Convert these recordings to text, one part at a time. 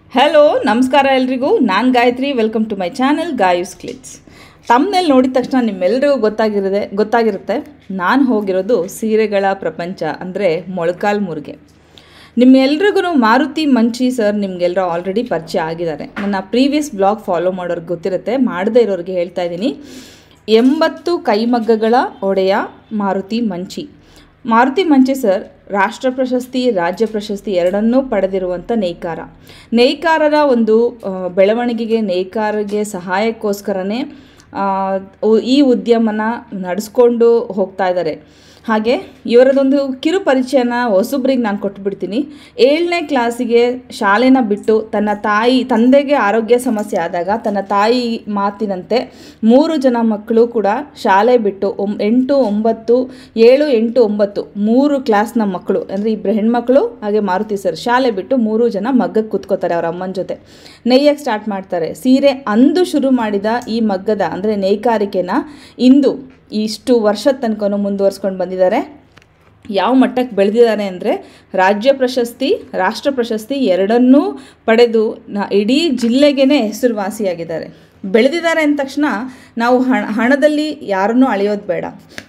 Hello ನಮಸ್ಕಾರ ಎಲ್ರಿಗೂ ನಾನು Gayathri welcome to my channel Gayus clicks ತಮ್ಮನೇಲಿ ನೋಡಿದ ತಕ್ಷಣ ನಿಮ್ಮೆಲ್ಲರಿಗೂ ಗೊತ್ತಾಗಿರದೆ ಗೊತ್ತಾಗಿರುತ್ತೆ ನಾನು ಹೋಗಿರೋದು ಸೀರೆಗಳ ಪ್ರಪಂಚ ಅಂದರೆ ಮೊಳಕಾಲ್ ಮುರುಗೆ ನಿಮ್ಮೆಲ್ರಿಗೂ ಮಾರುತಿ ಮಂಚಿ ಸರ್ ನಿಮಗೆಲ್ಲರೂ ಆಲ್ರೆಡಿ ಪರಿಚಯ ಆಗಿದ್ದಾರೆ ನನ್ನ ಪ್ರೀವಿಯಸ್ ಬ್ಲಾಗ್ ಫಾಲೋ ಮಾಡೋರ್ಗೆ ಗೊತ್ತಿರುತ್ತೆ ಮಾಡದೇ ಇರೋರಿಗೆ ಹೇಳ್ತಾ ಇದ್ದೀನಿ ಎಂಬತ್ತು ಕೈಮಗ್ಗಗಳ ಒಡೆಯ ಮಾರುತಿ ಮಂಚಿ ಮಾರುತಿ ಮಂಚಿ ಸರ್ ರಾಷ್ಟ್ರ ಪ್ರಶಸ್ತಿ ರಾಜ್ಯ ಪ್ರಶಸ್ತಿ ಎರಡನ್ನೂ ಪಡೆದಿರುವಂಥ ನೇಕಾರ ನೇಕಾರರ ಒಂದು ಆ, ಬೆಳವಣಿಗೆಗೆ ನೇಕಾರರಿಗೆ ಸಹಾಯಕ್ಕೋಸ್ಕರನೇ ಆ, ಉ- ಈ ಉದ್ಯಮನ ನಡೆಸ್ಕೊಂಡು ಹೋಗ್ತಾ ಇದ್ದಾರೆ ಹಾಗೆ ಇವರದೊಂದು ಕಿರು ಪರಿಚಯನ ಹೊಸಬ್ರಿಗೆ ನಾನು ಕೊಟ್ಬಿಡ್ತೀನಿ ಏಳನೇ ಕ್ಲಾಸಿಗೆ ಶಾಲೆನ ಬಿಟ್ಟು ತನ್ನ ತಾಯಿ ತಂದೆಗೆ ಆರೋಗ್ಯ ಸಮಸ್ಯೆ ಆದಾಗ ತನ್ನ ತಾಯಿ ಮಾತಿನಂತೆ ಮೂರು ಜನ ಮಕ್ಕಳು ಕೂಡ ಶಾಲೆ ಬಿಟ್ಟು ಒಂ ಎಂಟು ಒಂಬತ್ತು ಏಳು ಎಂಟು ಒಂಬತ್ತು ಮೂರು ಕ್ಲಾಸ್ನ ಮಕ್ಕಳು ಅಂದರೆ ಇಬ್ಬರು ಹೆಣ್ಮಕ್ಳು ಹಾಗೆ ಮಾರುತಿ ಸರ್ ಶಾಲೆ ಬಿಟ್ಟು ಮೂರು ಜನ ಮಗ್ಗಕ್ಕೆ ಕೂತ್ಕೋತಾರೆ ಅವ್ರ ಅಮ್ಮನ ಜೊತೆ ನೇಯಕ್ಕೆ ಸ್ಟಾರ್ಟ್ ಮಾಡ್ತಾರೆ ಸೀರೆ ಅಂದು ಶುರು ಮಾಡಿದ ಈ ಮಗ್ಗದ ಅಂದರೆ ನೇಕಾರಿಕೆನ ಇಂದು ಇಷ್ಟು ವರ್ಷದ ತನಕ ಮುಂದುವರ್ಸ್ಕೊಂಡು ಬಂದಿದ್ದಾರೆ ಯಾವ ಮಟ್ಟಕ್ಕೆ ಬೆಳೆದಿದ್ದಾರೆ ಅಂದರೆ ರಾಜ್ಯ ಪ್ರಶಸ್ತಿ ರಾಷ್ಟ್ರ ಪ್ರಶಸ್ತಿ ಎರಡನ್ನೂ ಪಡೆದು ನ ಇಡೀ ಜಿಲ್ಲೆಗೇ ಹೆಸರುವಾಸಿಯಾಗಿದ್ದಾರೆ ಬೆಳೆದಿದ್ದಾರೆ ಅಂದ ತಕ್ಷಣ ನಾವು ಹಣ ಹಣದಲ್ಲಿ ಯಾರನ್ನೂ ಅಳೆಯೋದು ಬೇಡ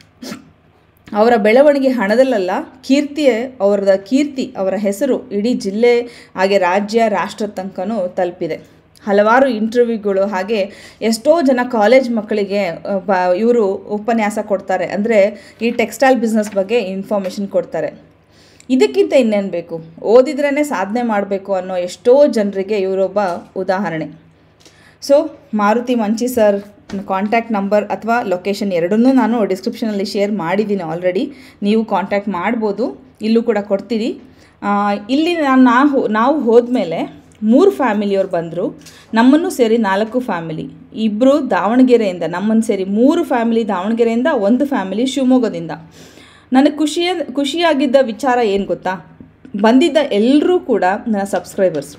ಅವರ ಬೆಳವಣಿಗೆ ಹಣದಲ್ಲಲ್ಲ ಕೀರ್ತಿಯೇ ಅವರದ ಕೀರ್ತಿ ಅವರ ಹೆಸರು ಇಡೀ ಜಿಲ್ಲೆ ಹಾಗೆ ರಾಜ್ಯ ರಾಷ್ಟ್ರ ತನಕನೂ ತಲುಪಿದೆ ಹಲವಾರು ಇಂಟರ್ವ್ಯೂಗಳು ಹಾಗೆ ಎಷ್ಟೋ ಜನ ಕಾಲೇಜ್ ಮಕ್ಕಳಿಗೆ ಅ, ಬ ಇವರು ಉಪನ್ಯಾಸ ಕೊಡ್ತಾರೆ ಅಂದರೆ ಈ ಟೆಕ್ಸ್ಟೈಲ್ ಬಿಸ್ನೆಸ್ ಬಗ್ಗೆ ಇನ್ಫಾರ್ಮೇಷನ್ ಕೊಡ್ತಾರೆ ಇದಕ್ಕಿಂತ ಇನ್ನೇನು ಬೇಕು ಓದಿದ್ರೇ ಸಾಧನೆ ಮಾಡಬೇಕು ಅನ್ನೋ ಎಷ್ಟೋ ಜನರಿಗೆ ಇವರೊಬ್ಬ ಉದಾಹರಣೆ so Maruti Manchi sir contact number ಅಥವಾ ಲೊಕೇಶನ್ ಎರಡನ್ನೂ ನಾನು ಡಿಸ್ಕ್ರಿಪ್ಷನಲ್ಲಿ ಶೇರ್ ಮಾಡಿದ್ದೀನಿ ಆಲ್ರೆಡಿ ನೀವು ಕಾಂಟ್ಯಾಕ್ಟ್ ಮಾಡ್ಬೋದು ಇಲ್ಲೂ ಕೂಡ ಕೊಡ್ತೀರಿ ಆ, ಇಲ್ಲಿ ನಾನು ನಾವು ನಾವು ಹೋದ್ಮೇಲೆ ಮೂರು ಫ್ಯಾಮಿಲಿಯವ್ರು ಬಂದರು ನಮ್ಮನ್ನು ಸೇರಿ ನಾಲ್ಕು ಫ್ಯಾಮಿಲಿ ಇಬ್ಬರು ದಾವಣಗೆರೆಯಿಂದ ನಮ್ಮನ್ನು ಸೇರಿ ಮೂರು ಫ್ಯಾಮಿಲಿ ದಾವಣಗೆರೆಯಿಂದ ಒಂದು ಫ್ಯಾಮಿಲಿ ಶಿವಮೊಗ್ಗದಿಂದ ನನಗೆ ಖುಷಿಯ ಖುಷಿಯಾಗಿದ್ದ ವಿಚಾರ ಏನು ಗೊತ್ತಾ ಬಂದಿದ್ದ ಎಲ್ಲರೂ ಕೂಡ ನನ್ನ ಸಬ್ಸ್ಕ್ರೈಬರ್ಸ್